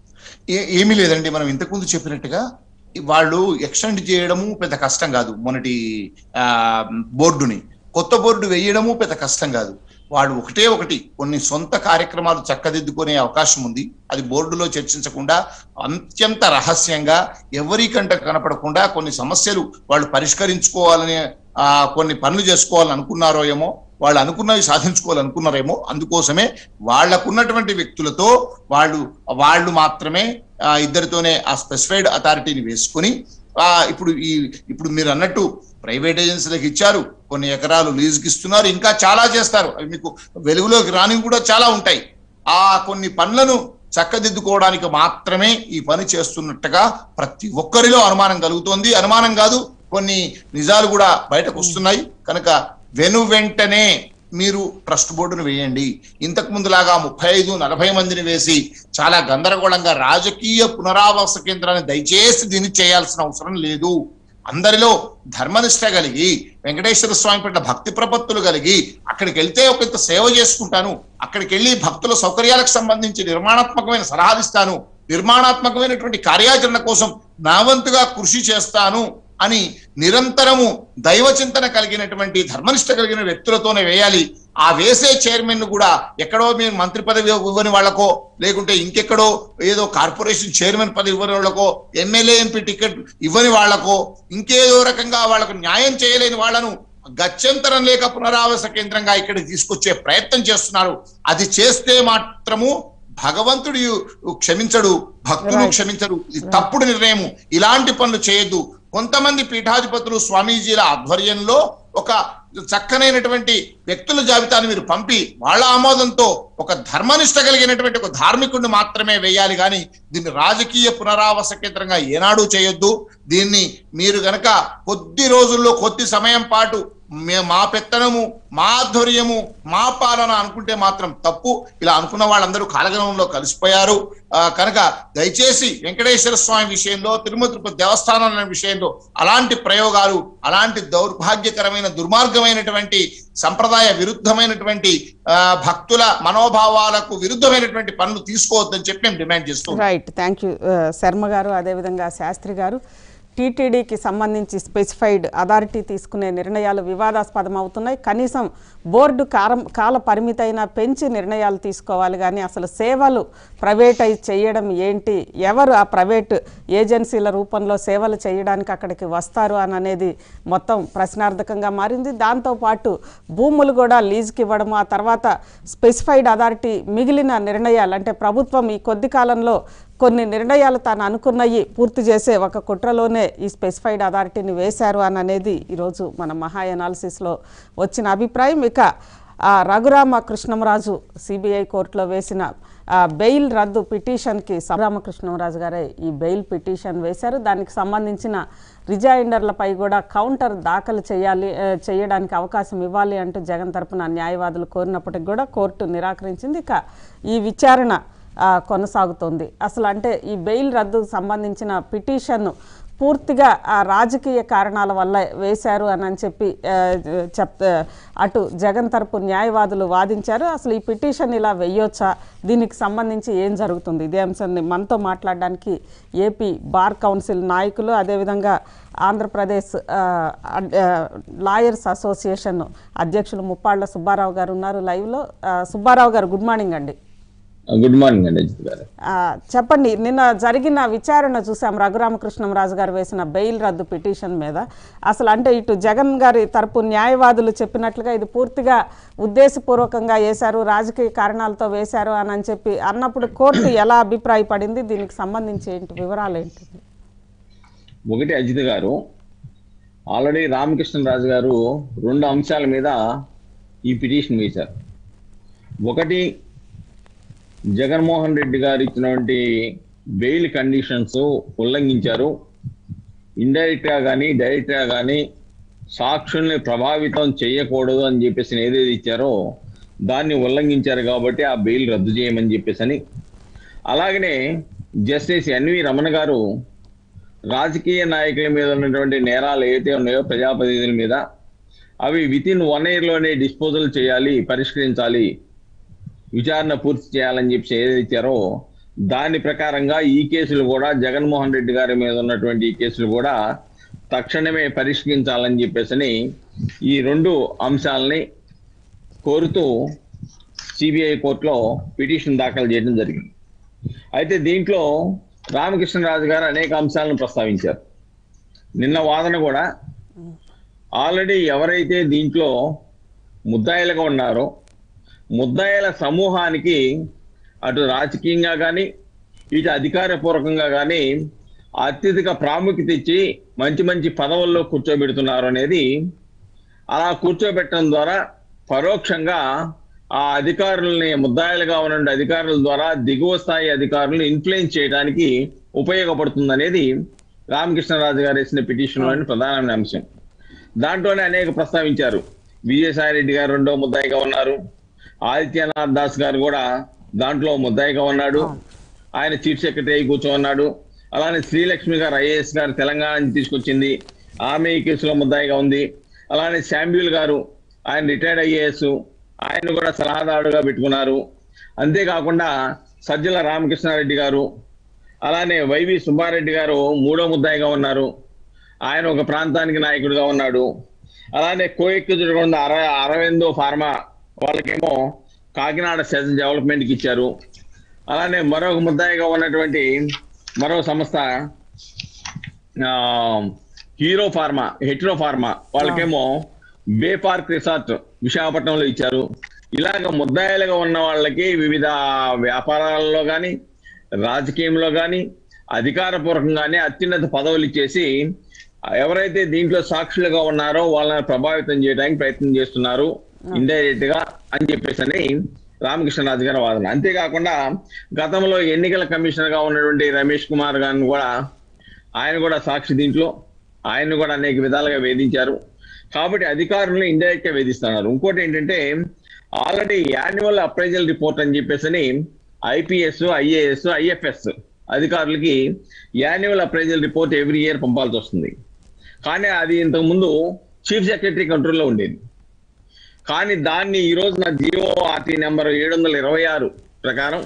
ఏ- ఏమీ లేదండి మనం ఇంతకుముందు చెప్పినట్టుగా ఈ వాళ్ళు ఎక్స్టెండ్ చేయడము పెద్ద కష్టం కాదు మొన్నటి ఆ, బోర్డుని కొత్త బోర్డు వేయడము పెద్ద కష్టం కాదు వాళ్ళు ఒకటే ఒకటి కొన్ని సొంత కార్యక్రమాలు చక్కదిద్దుకునే అవకాశం ఉంది అది బోర్డులో చర్చించకుండా అత్యంత రహస్యంగా ఎవరికంట కనపడకుండా కొన్ని సమస్యలు వాళ్ళు పరిష్కరించుకోవాలని ఆ, కొన్ని పనులు చేసుకోవాలని అనుకున్నారో ఏమో వాళ్ళు అనుకున్నవి సాధించుకోవాలనుకున్నారేమో అందుకోసమే వాళ్లకున్నటువంటి వ్యక్తులతో వాళ్ళు వాళ్ళు మాత్రమే ఆ, ఇద్దరితోనే ఆ స్పెసిఫైడ్ అథారిటీని వేసుకొని ఆ, ఇప్పుడు ఈ ఇప్పుడు మీరు అన్నట్టు ప్రైవేట్ ఏజెన్సీలకు ఇచ్చారు కొన్ని ఎకరాలు లీజుకి ఇస్తున్నారు ఇంకా చాలా చేస్తారు అవి మీకు వెలుగులోకి రాని కూడా చాలా ఉంటాయి ఆ కొన్ని పనులను చక్కదిద్దుకోవడానికి మాత్రమే ఈ పని చేస్తున్నట్టుగా ప్రతి ఒక్కరిలో అనుమానం కలుగుతోంది అనుమానం కాదు కొన్ని నిజాలు కూడా బయటకు వస్తున్నాయి కనుక వెను వెంటనే మీరు ట్రస్ట్ బోర్డును వేయండి ఇంతకు ముందులాగా ముప్పై ఐదు నలభై మందిని వేసి చాలా గందరగోళంగా రాజకీయ పునరావాస కేంద్రాన్ని దయచేసి దీన్ని చేయాల్సిన అవసరం లేదు అందరిలో ధర్మనిష్ట కలిగి వెంకటేశ్వర స్వామి పట్ల భక్తి ప్రపత్తులు కలిగి అక్కడికి వెళ్తే ఒక ఇంత సేవ చేసుకుంటాను అక్కడికి వెళ్ళి భక్తుల సౌకర్యాలకు సంబంధించి నిర్మాణాత్మకమైన సలహాలు ఇస్తాను నిర్మాణాత్మకమైనటువంటి కార్యాచరణ కోసం నా వంతుగా కృషి చేస్తాను అని నిరంతరము దైవ చింతన కలిగినటువంటి ధర్మనిష్ట కలిగిన వ్యక్తులతోనే వేయాలి ఆ వేసే చైర్మన్ కూడా ఎక్కడో మీరు మంత్రి పదవి ఇవ్వని వాళ్ళకో లేకుంటే ఇంకెక్కడో ఏదో కార్పొరేషన్ చైర్మన్ పదవి ఇవ్వని వాళ్ళకో ఎమ్మెల్యే ఎంపీ టికెట్ ఇవ్వని వాళ్ళకో ఇంకేదో రకంగా వాళ్ళకు న్యాయం చేయలేని వాళ్ళను గత్యంతరం లేక పునరావాస కేంద్రంగా ఇక్కడికి తీసుకొచ్చే ప్రయత్నం చేస్తున్నారు అది చేస్తే మాత్రము భగవంతుడు క్షమించడు భక్తులు Right. క్షమించరు ఇది తప్పుడు నిర్ణయం ఇలాంటి పనులు చేయొద్దు కొంతమంది పీఠాధిపతులు స్వామీజీల ఆధ్వర్యంలో ఒక చక్కనైనటువంటి వ్యక్తుల జాబితాను మీరు పంపి వాళ్ళ ఆమోదంతో ఒక ధర్మనిష్ట కలిగినటువంటి ఒక ధార్మికుడిని మాత్రమే వేయాలి కానీ దీన్ని రాజకీయ పునరావాస కేంద్రంగా ఏనాడు చేయొద్దు దీన్ని మీరు గనక కొద్ది రోజుల్లో కొద్ది సమయం పాటు మే మా పెత్తనము మా ఆధ్వర్యము మా పాలన అనుకుంటే మాత్రం తప్పు ఇలా అనుకున్న వాళ్ళందరూ కాలగణంలో కలిసిపోయారు ఆ, కనుక దయచేసి వెంకటేశ్వర స్వామి విషయంలో తిరుమల తిరుపతి దేవస్థానాల విషయంలో అలాంటి ప్రయోగాలు అలాంటి దౌర్భాగ్యకరమైన దుర్మార్గమైనటువంటి సంప్రదాయ విరుద్ధమైనటువంటి ఆ, భక్తుల మనోభావాలకు విరుద్ధమైనటువంటి పనులు తీసుకోవద్దని చెప్పి మేము డిమాండ్ చేస్తున్నాం రైట్ థ్యాంక్ యూ శర్మ గారు అదేవిధంగా శాస్త్రి గారు టీటీడీకి సంబంధించి స్పెసిఫైడ్ అథారిటీ తీసుకునే నిర్ణయాలు వివాదాస్పదం అవుతున్నాయి కనీసం బోర్డు కారం కాల పరిమితైన పెంచి నిర్ణయాలు తీసుకోవాలి కానీ అసలు సేవలు ప్రైవేటైజ్ చేయడం ఏంటి ఎవరు ఆ ప్రైవేట్ ఏజెన్సీల రూపంలో సేవలు చేయడానికి అక్కడికి వస్తారు అని అనేది మొత్తం ప్రశ్నార్థకంగా మారింది దాంతోపాటు భూములు కూడా లీజుకి ఇవ్వడం ఆ తర్వాత స్పెసిఫైడ్ అథారిటీ మిగిలిన నిర్ణయాలు అంటే ప్రభుత్వం ఈ కొద్ది కాలంలో కొన్ని నిర్ణయాలు తాను అనుకున్నవి పూర్తి చేసే ఒక కుట్రలోనే ఈ స్పెసిఫైడ్ అథారిటీని వేశారు అని అనేది ఈరోజు మన మహా ఎనాలిసిస్లో వచ్చిన అభిప్రాయం ఇక ఆ, రఘురామ కృష్ణంరాజు సిబిఐ కోర్టులో వేసిన ఆ, బెయిల్ రద్దు పిటిషన్కి రామకృష్ణంరాజు గారే ఈ బెయిల్ పిటిషన్ వేశారు దానికి సంబంధించిన రిజైండర్లపై కూడా కౌంటర్ దాఖలు చేయాలి ఆ, చేయడానికి అవకాశం ఇవ్వాలి అంటూ జగన్ తరపున న్యాయవాదులు కోరినప్పటికి కూడా కోర్టు నిరాకరించింది ఇక ఈ విచారణ ఆ, కొనసాగుతోంది అసలు అంటే ఈ బెయిల్ రద్దుకు సంబంధించిన పిటిషన్ను పూర్తిగా ఆ రాజకీయ కారణాల వల్ల వేశారు అని అని చెప్పి ఆ, చెప్ అటు జగన్ తరపు న్యాయవాదులు వాదించారు అసలు ఈ పిటిషన్ ఇలా వెయ్యొచ్చా దీనికి సంబంధించి ఏం జరుగుతుంది ఇదే అంశాన్ని మనతో మాట్లాడడానికి ఏపీ బార్ కౌన్సిల్ నాయకులు అదేవిధంగా ఆంధ్రప్రదేశ్ ఆ, అడ్- ఆ, లాయర్స్ అసోసియేషన్ అధ్యక్షులు ముప్పాళ్ల సుబ్బారావు గారు ఉన్నారు లైవ్లో ఆ, సుబ్బారావు గారు గుడ్ మార్నింగ్ అండి గుడ్ మార్నింగ్ అండి అజిత్ గారు ఆ, చెప్పండి నిన్న జరిగిన విచారణ చూసాం రఘురామకృష్ణంరాజు గారు వేసిన బెయిల్ రద్దు పిటిషన్ మీద అసలు అంటే ఇటు జగన్ గారి తరపు న్యాయవాదులు చెప్పినట్లుగా ఇది పూర్తిగా ఉద్దేశపూర్వకంగా వేశారు రాజకీయ కారణాలతో వేశారు అని అని చెప్పి అన్నప్పుడు కోర్టు ఎలా అభిప్రాయపడింది దీనికి సంబంధించి ఏంటి వివరాలు ఏంటి ఒకటి అజిత్ గారు ఆల్రెడీ రామకృష్ణరాజు గారు రెండు అంశాల మీద ఈ పిటిషన్ వేశారు ఒకటి జగన్మోహన్ రెడ్డి గారు ఇచ్చినటువంటి బెయిల్ కండిషన్స్ ఉల్లంఘించారు ఇండైరెక్ట్ గా కానీ డైరెక్ట్ గా కానీ సాక్షుల్ని ప్రభావితం చేయకూడదు అని చెప్పేసి ఏదైతే ఇచ్చారో దాన్ని ఉల్లంఘించారు కాబట్టి ఆ బెయిల్ రద్దు చేయమని చెప్పేసి అని అలాగనే జస్టిస్ ఎన్వి రమణ గారు రాజకీయ నాయకుల మీద ఉన్నటువంటి నేరాలు ఏవైతే ఉన్నాయో ప్రజాప్రతినిధుల మీద అవి విత్ ఇన్ వన్ ఇయర్ లోనే డిస్పోజల్ చేయాలి పరిష్కరించాలి విచారణ పూర్తి చేయాలని చెప్పి ఏదైతే ఇచ్చారో దాని ప్రకారంగా ఈ కేసులు కూడా జగన్మోహన్ రెడ్డి గారి మీద ఉన్నటువంటి ఈ కేసులు కూడా తక్షణమే పరిష్కరించాలని చెప్పేసి ఈ రెండు అంశాలని కోరుతూ సిబిఐ కోర్టులో పిటిషన్ దాఖలు చేయడం జరిగింది అయితే దీంట్లో రామకృష్ణరాజు గారు అనేక అంశాలను ప్రస్తావించారు నిన్న వాదన కూడా ఆల్రెడీ ఎవరైతే దీంట్లో ముద్దాయిలుగా ఉన్నారో ముద్దాయిల సమూహానికి అటు రాజకీయంగా కానీ ఇటు అధికారపూర్వకంగా కానీ అత్యధిక ప్రాముఖ్యత ఇచ్చి మంచి మంచి పదవుల్లో కూర్చోబెడుతున్నారు అనేది అలా కూర్చోబెట్టడం ద్వారా పరోక్షంగా ఆ అధికారుల్ని ముద్దాయిలుగా ఉన్న అధికారుల ద్వారా దిగువ స్థాయి అధికారులను ఇన్ఫ్లుయెన్స్ చేయడానికి ఉపయోగపడుతుంది అనేది రామకృష్ణరాజు గారు వేసిన పిటిషన్లోని ప్రధానమైన అంశం దాంట్లోనే అనేక ప్రస్తావించారు విజయసాయి రెడ్డి గారు రెండో ముద్దాయిగా ఉన్నారు ఆదిత్యనాథ్ దాస్ గారు కూడా దాంట్లో ముద్దాయిగా ఉన్నాడు ఆయన చీఫ్ సెక్రటరీ కూర్చోన్నాడు అలానే శ్రీలక్ష్మి గారు ఐఏఎస్ గారు తెలంగాణ నుంచి తీసుకొచ్చింది ఆమె ఈ కేసులో ముద్దాయిగా ఉంది అలానే శాంబ్యూల్ గారు ఆయన రిటైర్డ్ ఐఏఎస్ ఆయన కూడా సలహాదారుడుగా పెట్టుకున్నారు అంతేకాకుండా సజ్జల రామకృష్ణారెడ్డి గారు అలానే వైవి సుబ్బారెడ్డి గారు మూడో ముద్దాయిగా ఉన్నారు ఆయన ఒక ప్రాంతానికి నాయకుడిగా ఉన్నాడు అలానే కోయెక్కుతుడు ఉన్న అర అరవిందో ఫార్మా వాళ్ళకేమో కాకినాడ సెస్ డెవలప్మెంట్కి ఇచ్చారు అలానే మరొక ముద్దాయిగా ఉన్నటువంటి మరో సంస్థ ఆ, హీరో ఫార్మా హెట్రో ఫార్మా వాళ్ళకేమో బే పార్క్ రిసార్ట్ విశాఖపట్నంలో ఇచ్చారు ఇలాగ ముద్దాయిలుగా ఉన్న వాళ్ళకి వివిధ వ్యాపారాలలో కానీ రాజకీయంలో కానీ అధికారపూర్వకంగానే అత్యున్నత పదవులు ఇచ్చేసి ఎవరైతే దీంట్లో సాక్షులుగా ఉన్నారో వాళ్ళని ప్రభావితం చేయడానికి ప్రయత్నం చేస్తున్నారు ఇండైరెక్ట్ గా అని చెప్పేసి అని రామకృష్ణరాజు గారి వాదన అంతేకాకుండా గతంలో ఎన్నికల కమిషనర్ గా ఉన్నటువంటి రమేష్ కుమార్ గారిని కూడా ఆయన కూడా సాక్షి దీంట్లో ఆయన కూడా అనేక విధాలుగా వేధించారు కాబట్టి అధికారులను ఇండైరెక్ట్ గా వేధిస్తున్నారు ఇంకోటి ఏంటంటే ఆల్రెడీ యాన్యువల్ అప్రైజల్ రిపోర్ట్ అని చెప్పేసి ఐపీఎస్ ఐఏఎస్ ఐఎఫ్ఎస్ అధికారులకి annual appraisal report every year పంపాల్సి వస్తుంది కానీ అది ఇంతకు ముందు చీఫ్ సెక్రటరీ కంట్రోల్లో ఉండేది కానీ దాన్ని ఈ రోజున జియో ఆర్టీ నెంబర్ ఏడు వందల ఇరవై ఆరు ప్రకారం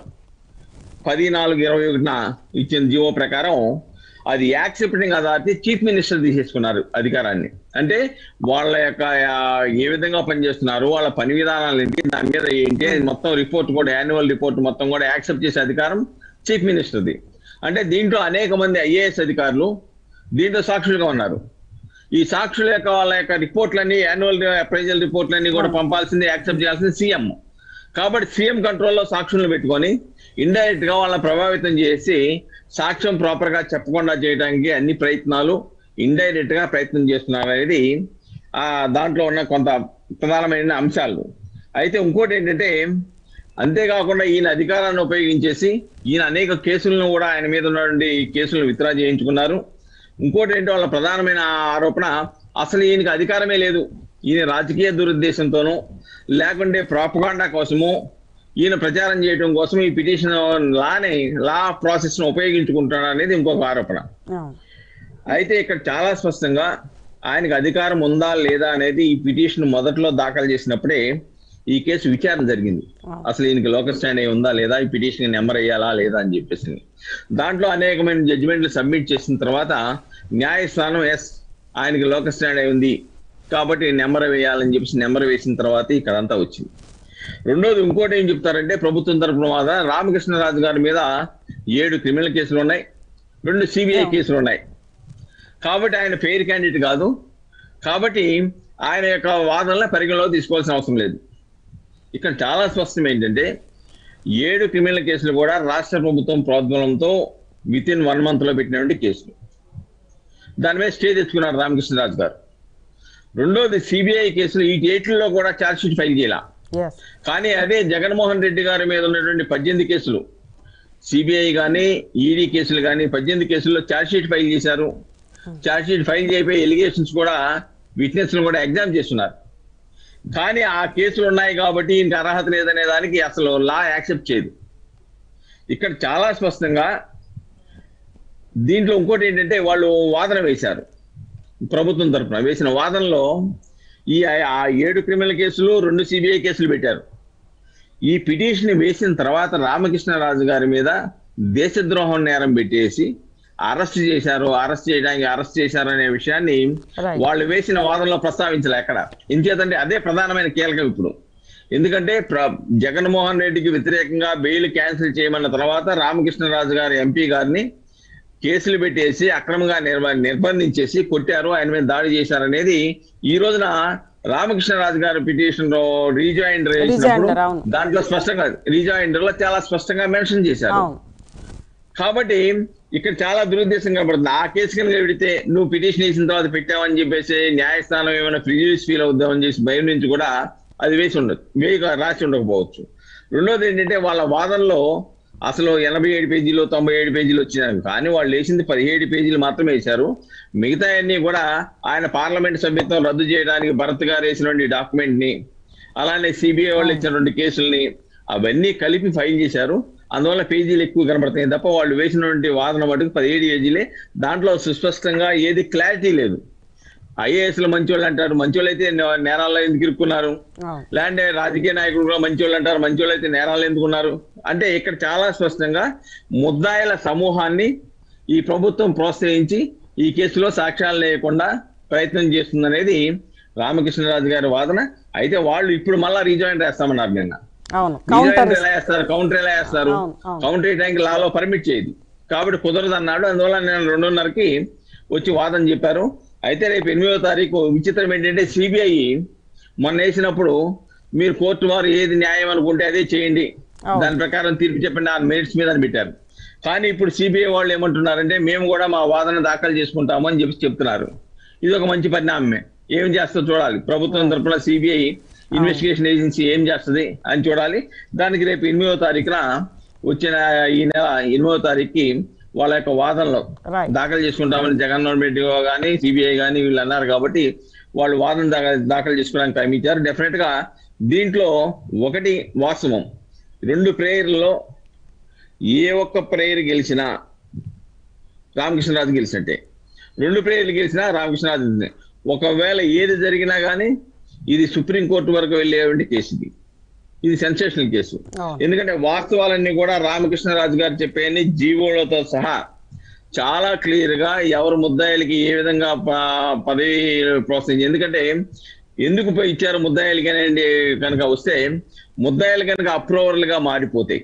పది నాలుగు ఇరవై ఒకటిన ఇచ్చిన జియో ప్రకారం అది యాక్సెప్టింగ్ అథారిటీ చీఫ్ మినిస్టర్ తీసేసుకున్నారు అధికారాన్ని అంటే వాళ్ళ యొక్క ఆ, ఏ విధంగా పనిచేస్తున్నారు వాళ్ళ పని విధానాలు ఏంటి దాని మీద ఏంటి అది మొత్తం రిపోర్ట్ కూడా యాన్యువల్ రిపోర్ట్ మొత్తం కూడా యాక్సెప్ట్ చేసే అధికారం చీఫ్ మినిస్టర్ది అంటే దీంట్లో అనేక మంది ఐఏఎస్ అధికారులు దీంట్లో సాక్షులుగా ఉన్నారు ఈ సాక్షుల యొక్క వాళ్ళ యొక్క రిపోర్ట్లన్నీ యాన్యువల్ అప్రైజల్ రిపోర్ట్లన్నీ కూడా పంపాల్సింది యాక్సెప్ట్ చేయాల్సింది సీఎం కాబట్టి సీఎం కంట్రోల్లో సాక్షులను పెట్టుకొని ఇండైరెక్ట్ గా వాళ్ళని ప్రభావితం చేసి సాక్ష్యం ప్రాపర్ గా చెప్పకుండా చేయడానికి అన్ని ప్రయత్నాలు ఇండైరెక్ట్ గా ప్రయత్నం చేస్తున్నారు అనేది ఆ దాంట్లో ఉన్న కొంత ప్రధానమైన అంశాలు అయితే ఇంకోటి ఏంటంటే అంతేకాకుండా ఈయన అధికారాన్ని ఉపయోగించేసి ఈయన అనేక కేసులను కూడా ఆయన మీద ఉన్నటువంటి కేసులను విత్డ్రా చేయించుకున్నారు ఇంకోటి ఏంటో వాళ్ళ ప్రధానమైన ఆరోపణ అసలు ఈయనకి అధికారమే లేదు ఈయన రాజకీయ దురుద్దేశంతోనూ లేకుంటే ప్రాపగాండా కోసము ఈయన ప్రచారం చేయడం కోసం ఈ పిటిషన్ లాని లా ప్రాసెస్ ను ఉపయోగించుకుంటున్నాడు అనేది ఇంకొక ఆరోపణ అవును. అయితే ఇక్కడ చాలా స్పష్టంగా ఆయనకు అధికారం ఉందా లేదా అనేది ఈ పిటిషన్ మొదట్లో దాఖలు చేసినప్పుడే ఈ కేసు విచారణ జరిగింది అసలు ఈయనకి లోకల్ స్టాండ్ అయి ఉందా లేదా ఈ పిటిషన్ నెంబర్ అయ్యాలా లేదా అని చెప్పేసి దాంట్లో అనేకమైన జడ్జిమెంట్లు సబ్మిట్ చేసిన తర్వాత న్యాయస్థానం ఎస్ ఆయనకి లోకల్ స్టాండ్ అయి ఉంది కాబట్టి నెంబర్ వేయాలని చెప్పేసి నెంబర్ వేసిన తర్వాత ఇక్కడంతా వచ్చింది రెండోది ఇంకోటి ఏం చెప్తారంటే ప్రభుత్వం తరపున వాద రామకృష్ణరాజు గారి మీద ఏడు క్రిమినల్ కేసులు ఉన్నాయి రెండు సిబిఐ కేసులు ఉన్నాయి కాబట్టి ఆయన ఫెయిర్ క్యాండిడేట్ కాదు కాబట్టి ఆయన యొక్క వాదనలను పరిగణలో తీసుకోవాల్సిన అవసరం లేదు ఇక్కడ చాలా స్పష్టం ఏంటంటే ఏడు క్రిమినల్ కేసులు కూడా రాష్ట్ర ప్రభుత్వం ప్రోద్బలంతో విత్ ఇన్ వన్ మంత్ లో పెట్టినటువంటి కేసులు దాని మీద స్టే తెచ్చుకున్నారు రామకృష్ణరాజు గారు రెండోది సిబిఐ కేసులు ఈ ఏట్లలో కూడా ఛార్జ్ షీట్ ఫైల్ చేయాల ఎస్ కానీ అదే జగన్మోహన్ రెడ్డి గారి మీద ఉన్నటువంటి పద్దెనిమిది కేసులు సిబిఐ కానీ ఈడీ కేసులు కానీ పద్దెనిమిది కేసుల్లో ఛార్జ్ షీట్ ఫైల్ చేశారు ఛార్జ్ షీట్ ఫైల్ చేయబోయి ఎలిగేషన్స్ కూడా విట్నెస్ కూడా ఎగ్జామ్ చేస్తున్నారు కానీ ఆ కేసులు ఉన్నాయి కాబట్టి ఇంక అర్హత లేదనే దానికి అసలు లా యాక్సెప్ట్ చేయదు ఇక్కడ చాలా స్పష్టంగా దీంట్లో ఇంకోటి ఏంటంటే వాళ్ళు వాదన వేశారు ప్రభుత్వం తరఫున వేసిన వాదనలో ఈ ఆ ఏడు క్రిమినల్ కేసులు రెండు సిబిఐ కేసులు పెట్టారు ఈ పిటిషన్ వేసిన తర్వాత రామకృష్ణరాజు గారి మీద దేశద్రోహం నేరం పెట్టేసి అరెస్ట్ చేశారు అరెస్ట్ చేయడానికి అరెస్ట్ చేశారు అనే విషయాన్ని Right. వాళ్ళు వేసిన వాదనలో ప్రస్తావించలే ఎక్కడ ఇంచేతంటే అదే ప్రధానమైన కీలకం ఇప్పుడు ఎందుకంటే ప్ర- జగన్మోహన్ రెడ్డికి వ్యతిరేకంగా బెయిల్ క్యాన్సిల్ చేయమన్న తర్వాత రామకృష్ణరాజు గారి ఎంపీ గారిని కేసులు పెట్టేసి అక్రమంగా నిర్వ నిర్బంధించేసి కొట్టారు ఆయన మీద దాడి చేశారు అనేది ఈ రోజున రామకృష్ణరాజు గారి పిటిషన్ లో రీజాయిండర్ Rejoinder, అవును. దాంట్లో స్పష్టంగా రీజాయిండర్ లో చాలా స్పష్టంగా మెన్షన్ చేశారు అవును కాబట్టి ఇక్కడ చాలా దురుద్దేశం కనబడుతుంది ఆ కేసు కనుక పెడితే నువ్వు పిటిషన్ వేసిన తర్వాత పెట్టావని చెప్పేసి న్యాయస్థానం ఏమైనా ప్రిజ్యూస్ ఫీల్ అవుద్దామని చేసి భయం నుంచి కూడా అది వేసి ఉండదు వేయక రాసి ఉండకపోవచ్చు రెండోది ఏంటంటే వాళ్ళ వాదనలో అసలు ఎనభై ఏడు పేజీలు తొంభై ఏడు పేజీలు వచ్చినాయి కానీ వాళ్ళు వేసింది పదిహేడు పేజీలు మాత్రమే వేశారు మిగతా అన్ని కూడా ఆయన పార్లమెంట్ సభ్యత్వం రద్దు చేయడానికి భరత్ గారు వేసినటువంటి డాక్యుమెంట్ ని అలానే సిబిఐ వాళ్ళు ఇచ్చినటువంటి కేసుల్ని అవన్నీ కలిపి ఫైల్ చేశారు అందువల్ల పేజీలు ఎక్కువ కనబడతాయి తప్ప వాళ్ళు వేసినటువంటి వాదన మటుకు పదిహేడు పేజీలే దాంట్లో సుస్పష్టంగా ఏది క్లారిటీ లేదు ఐఏఎస్ లో మంచోళ్ళు అంటారు మంచోళ్ళు అయితే నే- నేరాల్లో ఎందుకు ఇరుక్కున్నారు అవును లేదంటే రాజకీయ నాయకులు కూడా మంచోళ్ళు అంటారు మంచోళ్ళు అయితే నేరాలు ఎందుకున్నారు అంటే ఇక్కడ చాలా స్పష్టంగా ముద్దాయిల సమూహాన్ని ఈ ప్రభుత్వం ప్రోత్సహించి ఈ కేసులో సాక్ష్యాలు లేకుండా ప్రయత్నం చేస్తుందనేది రామకృష్ణరాజు గారి వాదన అయితే వాళ్ళు ఇప్పుడు మళ్ళా రీజాయిన్ వేస్తామన్నారు నిన్న అవును రీజాయిన్ కౌంటర్ ఎలా వేస్తారు కౌంటర్ ఎలా వేస్తారు అవును, అవును. కౌంటర్ వేయడానికి లాలో పర్మిట్ చేయదు కాబట్టి కుదరదు అన్నాడు అందువల్ల నేను రెండున్నరకి వచ్చి వాదన చెప్పారు అయితే రేపు ఎనిమిదో తారీఖు విచిత్రం ఏంటంటే సిబిఐ మొన్న వేసినప్పుడు మీరు కోర్టు వారు ఏది న్యాయం అనుకుంటే అదే చేయండి అవును. దాని ప్రకారం తీర్పు చెప్పండి ఆ మెరిట్స్ మీద అని పెట్టారు కానీ ఇప్పుడు సిబిఐ వాళ్ళు ఏమంటున్నారంటే మేము కూడా మా వాదన దాఖలు చేసుకుంటాము అని చెప్పి చెప్తున్నారు ఇది ఒక మంచి పరిణామమే ఏం చేస్తుందో చూడాలి ప్రభుత్వం తరపున సిబిఐ ఇన్వెస్టిగేషన్ ఏజెన్సీ ఏం చేస్తుంది అని చూడాలి దానికి రేపు ఎనిమిదో తారీఖున వచ్చిన ఈ నెల ఎనిమిదో తారీఖుకి వాళ్ళ యొక్క వాదనలో రైట్ దాఖలు చేసుకుంటామని జగన్మోహన్ రెడ్డి కానీ సిబిఐ కానీ వీళ్ళు అన్నారు కాబట్టి వాళ్ళు వాదన దాఖలు దాఖలు చేసుకోవడానికి టైం ఇచ్చారు డెఫినెట్ గా దీంట్లో ఒకటి వాస్తవం రెండు ప్రేయర్లలో ఏ ఒక్క ప్రేయర్ గెలిచినా రామకృష్ణరాజు గెలిచినట్టే రెండు ప్రేయర్లు గెలిచినా రామకృష్ణరాజు గెలిచినట్టే. ఒకవేళ ఏది జరిగినా కానీ ఇది సుప్రీంకోర్టు వరకు వెళ్ళేటువంటి కేసు ఇది ఇది సెన్సేషనల్ కేసు అవును ఎందుకంటే వాస్తవాలన్నీ కూడా రామకృష్ణరాజు గారు చెప్పేది జీవోలతో సహా చాలా క్లియర్ గా ఎవరు ముద్దాయిలకి ఏ విధంగా ప- పదవి ప్రోత్సహించి ఎందుకంటే ఎందుకు పోయి ఇచ్చారు ముద్దాయిలకి అనేది కనుక వస్తే ముద్దాయిలు కనుక అప్రూవర్లు గా మారిపోతాయి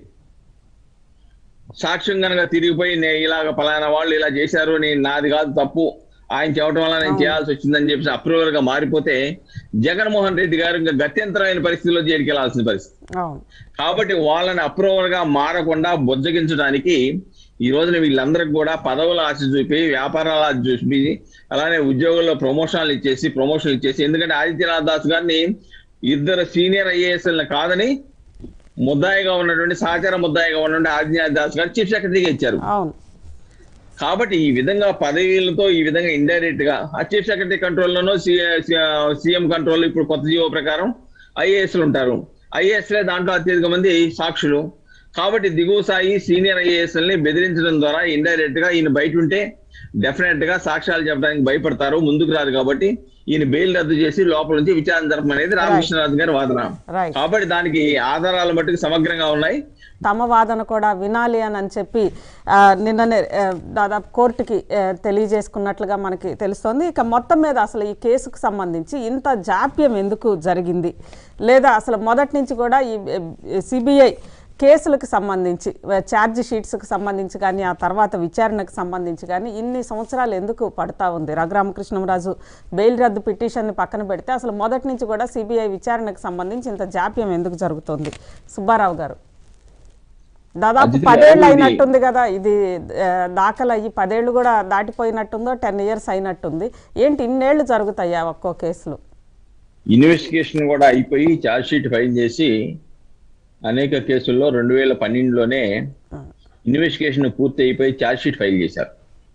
సాక్ష్యం కనుక తిరిగిపోయి నే- ఇలాగ పలానా వాళ్ళు ఇలా చేశారు నేను నాది కాదు తప్పు ఆయన చెప్పడం వల్ల నేను చేయాల్సి వచ్చిందని చెప్పి అప్రూవల్ గా మారిపోతే జగన్మోహన్ రెడ్డి గారు ఇంకా గత్యంతరమైన పరిస్థితిలో జైలుకి వెళ్లాల్సిన పరిస్థితి అవును కాబట్టి వాళ్ళని అప్రూవల్ గా మారకుండా బుజ్జగించడానికి ఈ రోజున వీళ్ళందరికి కూడా పదవుల ఆశ చూపి వ్యాపారాల ఆశ చూపి అలానే ఉద్యోగుల్లో ప్రమోషన్లు ఇచ్చేసి ప్రమోషన్లు ఇచ్చేసి ఎందుకంటే ఆదిత్యనాథ్ దాస్ గారిని ఇద్దరు సీనియర్ ఐఏఎస్ కాదని ముద్దాయిగా ఉన్నటువంటి సహచార ముద్దాయిగా ఉన్నటువంటి ఆదిత్యనాథ్ దాస్ గారు చీఫ్ సెక్రటరీగా ఇచ్చారు అవును కాబట్టి ఈ విధంగా పదవీలతో ఈ విధంగా ఇండైరెక్ట్ గా ఆ చీఫ్ సెక్రటరీ కంట్రోల్లోనూ సీఎం కంట్రోల్ ఇప్పుడు కొత్త జీవో ప్రకారం ఐఏఎస్లు ఉంటారు ఐఏఎస్ లే దాంట్లో అత్యధిక మంది సాక్షులు కాబట్టి దిగువ స్థాయి సీనియర్ ఐఏఎస్ ని బెదిరించడం ద్వారా ఇండైరెక్ట్ గా ఈయన బయట ఉంటే డెఫినెట్ గా సాక్ష్యాలు చెప్పడానికి భయపడతారు ముందుకు రారు కాబట్టి ఈయన బెయిల్ రద్దు చేసి లోపల నుంచి విచారణ జరపమనేది రామకృష్ణరాజు గారి వాదన రైట్ కాబట్టి దానికి ఆధారాలు మట్టుకు సమగ్రంగా ఉన్నాయి తమ వాదన కూడా వినాలి అని అని చెప్పి ఆ, నిన్ననే ఆ, దాదాపు కోర్టుకి ఆ, తెలియజేసుకున్నట్లుగా మనకి తెలుస్తోంది ఇక మొత్తం మీద అసలు ఈ కేసుకు సంబంధించి ఇంత జాప్యం ఎందుకు జరిగింది లేదా అసలు మొదటి నుంచి కూడా ఈ సిబిఐ కేసులకు సంబంధించి ఛార్జ్ షీట్స్కి సంబంధించి కానీ ఆ తర్వాత విచారణకు సంబంధించి కానీ ఇన్ని సంవత్సరాలు ఎందుకు పడతా ఉంది రఘురామకృష్ణంరాజు బెయిల్ రద్దు పిటిషన్ని పక్కన పెడితే అసలు మొదటి నుంచి కూడా సిబిఐ విచారణకు సంబంధించి ఇంత జాప్యం ఎందుకు జరుగుతుంది సుబ్బారావు గారు దాదాపు అజిత్ పదేళ్ళు గారు, ఇది- అయినట్టుంది కదా ఇది ఆ, దాఖలు అయ్యి పదేళ్ళు కూడా దాటిపోయినట్టుందో టెన్ ఇయర్స్ అయినట్టుంది ఏంటి ఇన్నేళ్లు జరుగుతాయా ఒక్కో కేసులు ఇన్వెస్టిగేషన్ కూడా అయిపోయి ఛార్జ్ షీట్ ఫైల్ చేసి అనేక కేసుల్లో రెండు వేల పన్నెండులోనే ఇన్వెస్టిగేషన్ పూర్తి అయిపోయి ఛార్జ్ షీట్ ఫైల్ చేశారు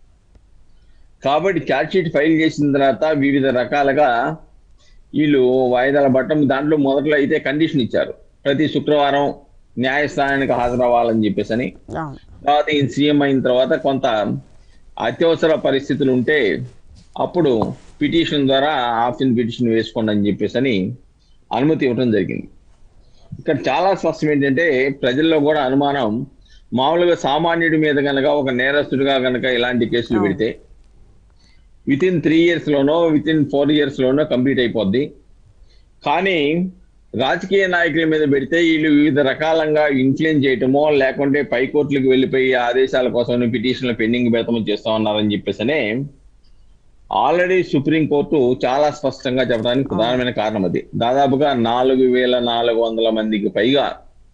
కాబట్టి ఛార్జ్ షీట్ ఫైల్ చేసిన తర్వాత వివిధ రకాలుగా వీళ్ళు వాయిదాల పట్టం దాంట్లో మొదట్లో అయితే కండిషన్ ఇచ్చారు ప్రతి శుక్రవారం న్యాయస్థానానికి హాజరవ్వాలని చెప్పేసి అని అవును తర్వాత ఈయన సీఎం అయిన తర్వాత కొంత అత్యవసర పరిస్థితులు ఉంటే అప్పుడు పిటిషన్ ద్వారా ఆప్షన్ పిటిషన్ వేసుకోండి అని చెప్పేసి అని అనుమతి ఇవ్వడం జరిగింది ఇక్కడ చాలా స్పష్టం ఏంటంటే ప్రజల్లో కూడా అనుమానం మామూలుగా సామాన్యుడి మీద కనుక ఒక నేరస్తుడిగా కనుక ఇలాంటి కేసులు పెడితే విత్ ఇన్ త్రీ ఇయర్స్ లోనో విత్ ఇన్ ఫోర్ ఇయర్స్ లోనో కంప్లీట్ అయిపోద్ది కానీ రాజకీయ నాయకుల మీద పెడితే వీళ్ళు వివిధ రకాలంగా ఇన్ఫ్లుయెన్స్ చేయటమో లేకుంటే పై కోర్టులకు వెళ్ళిపోయి ఆదేశాల కోసం పిటిషన్లు పెండింగ్ పెడతామో చేస్తా ఉన్నారని చెప్పేసనే ఆల్రెడీ సుప్రీం కోర్టు చాలా స్పష్టంగా చెప్పడానికి ప్రధానమైన కారణం అది దాదాపుగా నాలుగు వేల నాలుగు వందల మందికి పైగా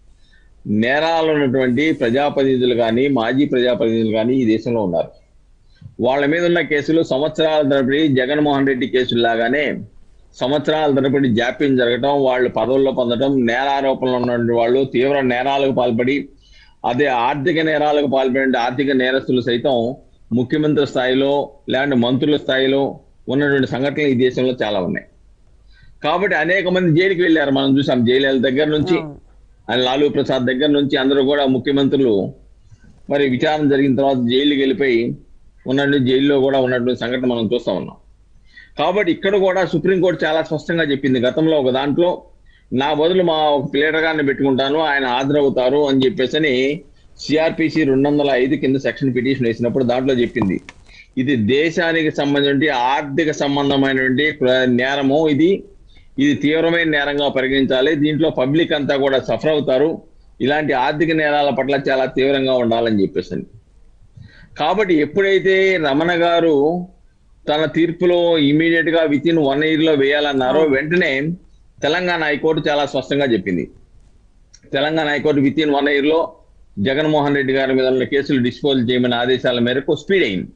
నేరాలు ఉన్నటువంటి ప్రజాప్రతినిధులు కానీ మాజీ ప్రజాప్రతినిధులు కానీ ఈ దేశంలో ఉన్నారు వాళ్ళ మీద ఉన్న కేసులు సంవత్సరాల తరబడి జగన్మోహన్ రెడ్డి కేసులు లాగానే సంవత్సరాల తరబడి జాప్యం జరగటం వాళ్ళు పదవుల్లో పొందడం నేరారోపణలు ఉన్నటువంటి వాళ్ళు తీవ్ర నేరాలకు పాల్పడి అదే ఆర్థిక నేరాలకు పాల్పడే ఆర్థిక నేరస్తులు సైతం ముఖ్యమంత్రి స్థాయిలో లేదంటే మంత్రుల స్థాయిలో ఉన్నటువంటి సంఘటనలు ఈ దేశంలో చాలా ఉన్నాయి కాబట్టి అనేక మంది జైలుకి వెళ్ళారు మనం చూసాం జైలు దగ్గర నుంచి ఆయన లాలూ ప్రసాద్ దగ్గర నుంచి అందరూ కూడా ముఖ్యమంత్రులు మరి విచారణ జరిగిన తర్వాత జైలుకి వెళ్ళిపోయి ఉన్నట్టు జైల్లో కూడా ఉన్నటువంటి సంఘటన మనం చూస్తా ఉన్నాం కాబట్టి ఇక్కడ కూడా సుప్రీంకోర్టు చాలా స్పష్టంగా చెప్పింది గతంలో ఒక దాంట్లో నా బదులు మా ఒక ప్లేటర్ గారిని పెట్టుకుంటాను ఆయన హాజరవుతారు అని చెప్పేసి సిఆర్పిసి రెండు వందల ఐదు కింద సెక్షన్ పిటిషన్ వేసినప్పుడు దాంట్లో చెప్పింది ఇది దేశానికి సంబంధించి ఆర్థిక సంబంధమైనటువంటి ప్ర- నేరము ఇది ఇది తీవ్రమైన నేరంగా పరిగణించాలి దీంట్లో పబ్లిక్ అంతా కూడా సఫర్ అవుతారు ఇలాంటి ఆర్థిక నేరాల పట్ల చాలా తీవ్రంగా ఉండాలని చెప్పేసి కాబట్టి ఎప్పుడైతే రమణ గారు తన తీర్పులో ఇమీడియట్ గా విత్ ఇన్ వన్ ఇయర్ లో వేయాలన్నారో వెంటనే తెలంగాణ హైకోర్టు చాలా స్పష్టంగా చెప్పింది Telangana high court within one year లో జగన్మోహన్ రెడ్డి గారి మీద ఉన్న కేసులు డిస్పోజ్ చేయమని ఆదేశాల మేరకు స్పీడ్ అయింది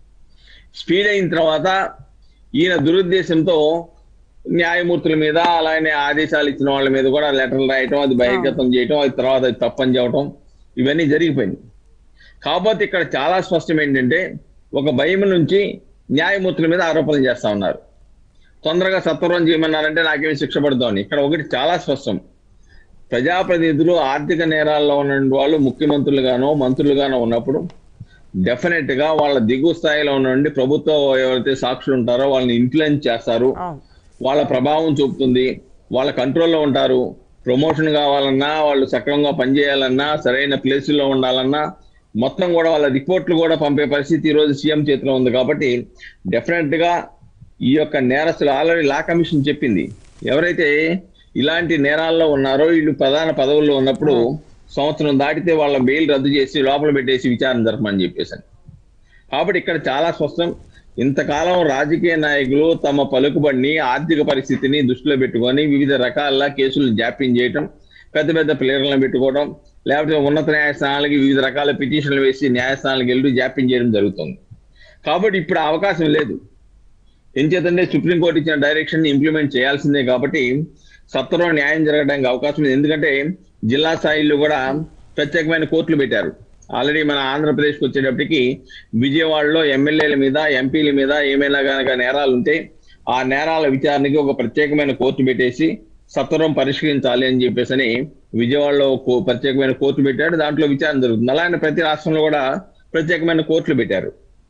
స్పీడ్ అయిన తర్వాత ఈయన దురుద్దేశంతో న్యాయమూర్తుల మీద అలానే ఆదేశాలు ఇచ్చిన వాళ్ళ మీద కూడా లెటర్లు రాయటం అది బహిర్గతం చేయటం అది తర్వాత అది తప్పని చెప్పడం ఇవన్నీ జరిగిపోయింది కాకపోతే ఇక్కడ చాలా స్పష్టం ఏంటంటే ఒక భయం నుంచి న్యాయమూర్తుల మీద ఆరోపణలు చేస్తా ఉన్నారు తొందరగా సత్వరం చేయమన్నారంటే నాకేమి శిక్ష పడుతోంది ఇక్కడ ఒకటి చాలా స్పష్టం ప్రజాప్రతినిధులు ఆర్థిక నేరాల్లో ఉన్న వాళ్ళు ముఖ్యమంత్రులుగానో మంత్రులుగానో ఉన్నప్పుడు డెఫినెట్ గా వాళ్ళ దిగువ స్థాయిలో ఉన్నటువంటి ప్రభుత్వ ఎవరైతే సాక్షులు ఉంటారో వాళ్ళని ఇన్ఫ్లుయెన్స్ చేస్తారు అవును వాళ్ళ ప్రభావం చూపుతుంది వాళ్ళ కంట్రోల్లో ఉంటారు ప్రమోషన్ కావాలన్నా వాళ్ళు సక్రమంగా పనిచేయాలన్నా సరైన ప్లేసుల్లో ఉండాలన్నా మొత్తం కూడా వాళ్ళ రిపోర్ట్లు కూడా పంపే పరిస్థితి ఈ రోజు సీఎం చేతిలో ఉంది కాబట్టి డెఫినెట్ గా ఈ యొక్క నేరస్తులు ఆల్రెడీ లా కమిషన్ చెప్పింది ఎవరైతే ఇలాంటి నేరాల్లో ఉన్నారో వీళ్ళు ప్రధాన పదవుల్లో ఉన్నప్పుడు సంవత్సరం దాటితే వాళ్ళ బెయిల్ రద్దు చేసి లోపల పెట్టేసి విచారణ జరపమని చెప్పేసి కాబట్టి ఇక్కడ చాలా స్పష్టం ఇంతకాలం రాజకీయ నాయకులు తమ పలుకుబడిని ఆర్థిక పరిస్థితిని దృష్టిలో పెట్టుకొని వివిధ రకాల కేసులు జాప్యం చేయటం పెద్ద పెద్ద ప్లేయర్లను పెట్టుకోవడం లేకపోతే ఉన్నత న్యాయస్థానాలకి వివిధ రకాల పిటిషన్లు వేసి న్యాయస్థానాలకు వెళ్ళి జాప్యం చేయడం జరుగుతుంది కాబట్టి ఇప్పుడు ఆ అవకాశం లేదు ఎంచేతంటే సుప్రీంకోర్టు ఇచ్చిన డైరెక్షన్ ఇంప్లిమెంట్ చేయాల్సిందే కాబట్టి సత్వరం న్యాయం జరగడానికి అవకాశం ఉంది ఎందుకంటే జిల్లా స్థాయిలో కూడా ప్రత్యేకమైన కోర్టులు పెట్టారు ఆల్రెడీ మన ఆంధ్రప్రదేశ్కి వచ్చేటప్పటికి విజయవాడలో ఎమ్మెల్యేల మీద ఎంపీల మీద ఏమైనా కనుక నేరాలు ఉంటే ఆ నేరాల విచారణకి ఒక ప్రత్యేకమైన కోర్టు పెట్టేసి సత్వరం పరిష్కరించాలి అని చెప్పేసి విజయవాడలో కో- ప్రత్యేకమైన కోర్టు పెట్టాడు దాంట్లో విచారణ జరుగుతుంది అలానే ప్రతి రాష్ట్రంలో కూడా ప్రత్యేకమైన కోర్టులు పెట్టారు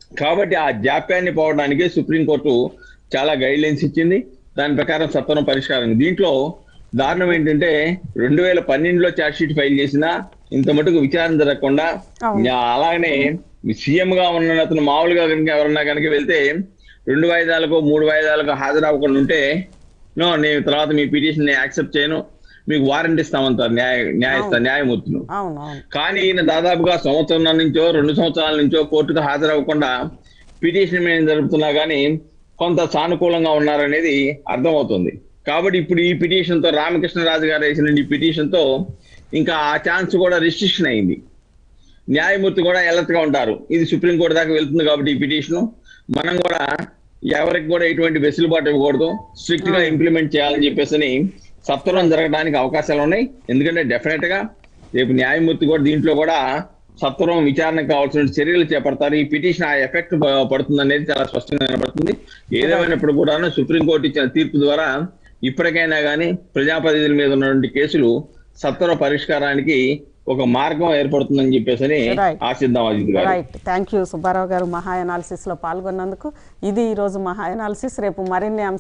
కాబట్టి ఆ జాప్యాన్ని పోవడానికి సుప్రీంకోర్టు చాలా గైడ్ లైన్స్ ఇచ్చింది దాని ప్రకారం సత్వరం పరిష్కారం దీంట్లో దారుణం ఏంటంటే రెండు వేల పన్నెండులో ఛార్జ్ షీట్ ఫైల్ చేసిన ఇంత మటుకు విచారణ జరగకుండా అవును. ఆ, అలాగనే సీఎం గా ఉన్న అతను మామూలుగా కనుక ఎవరన్నా కనుక వెళ్తే రెండు వాయిదాలకు మూడు వాయిదాలకు హాజరవ్వకుండా ఉంటే నో నేను తర్వాత మీ పిటిషన్ యాక్సెప్ట్ చేయను మీకు వారెంట్ ఇస్తామంటారు న్యాయ న్యాయస్థ న్యాయమూర్తులు అవును అవును కానీ ఈయన దాదాపుగా సంవత్సరం నుంచో రెండు సంవత్సరాల నుంచో కోర్టుకు హాజరవ్వకుండా పిటిషన్ మీద జరుపుతున్నా కానీ కొంత సానుకూలంగా ఉన్నారనేది అర్థమవుతుంది కాబట్టి ఇప్పుడు ఈ పిటిషన్ తో రామకృష్ణరాజు గారు వేసిన ఈ పిటిషన్ తో ఇంకా ఆ ఛాన్స్ కూడా రిస్ట్రిక్షన్ అయింది న్యాయమూర్తి కూడా alert గా ఉంటారు ఇది సుప్రీంకోర్టు దాకా వెళ్తుంది కాబట్టి ఈ పిటిషన్ మనం కూడా ఎవరికి కూడా ఎటువంటి వెసులుబాటు ఇవ్వకూడదు స్ట్రిక్ట్ గా ఇంప్లిమెంట్ చేయాలని చెప్పేసి సత్వరం జరగడానికి అవకాశాలు ఉన్నాయి ఎందుకంటే డెఫినెట్ గా రేపు న్యాయమూర్తి కూడా దీంట్లో కూడా సత్వరం విచారణకు కావాల్సిన చర్యలు చేపడతారు ఈ పిటిషన్ ఆ ఎఫెక్ట్ పడుతుంది అనేది చాలా స్పష్టంగా కనబడుతుంది ఏదేమైనప్పుడు కూడా సుప్రీంకోర్టు ఇచ్చిన తీర్పు ద్వారా ఇప్పటికైనా కానీ ప్రజాప్రతినిధుల మీద ఉన్నటువంటి కేసులు సత్వర పరిష్కారానికి ఒక మార్గం ఏర్పడుతుందని చెప్పేసి Right. ఆశిద్దాం అజిత్ గారు రైట్ థ్యాంక్ యూ సుబ్బారావు గారు మహా అనాలిసిస్లో పాల్గొన్నందుకు ఇది ఈరోజు మహా అనాలిసిస్ రేపు మరిన్ని అంశాలు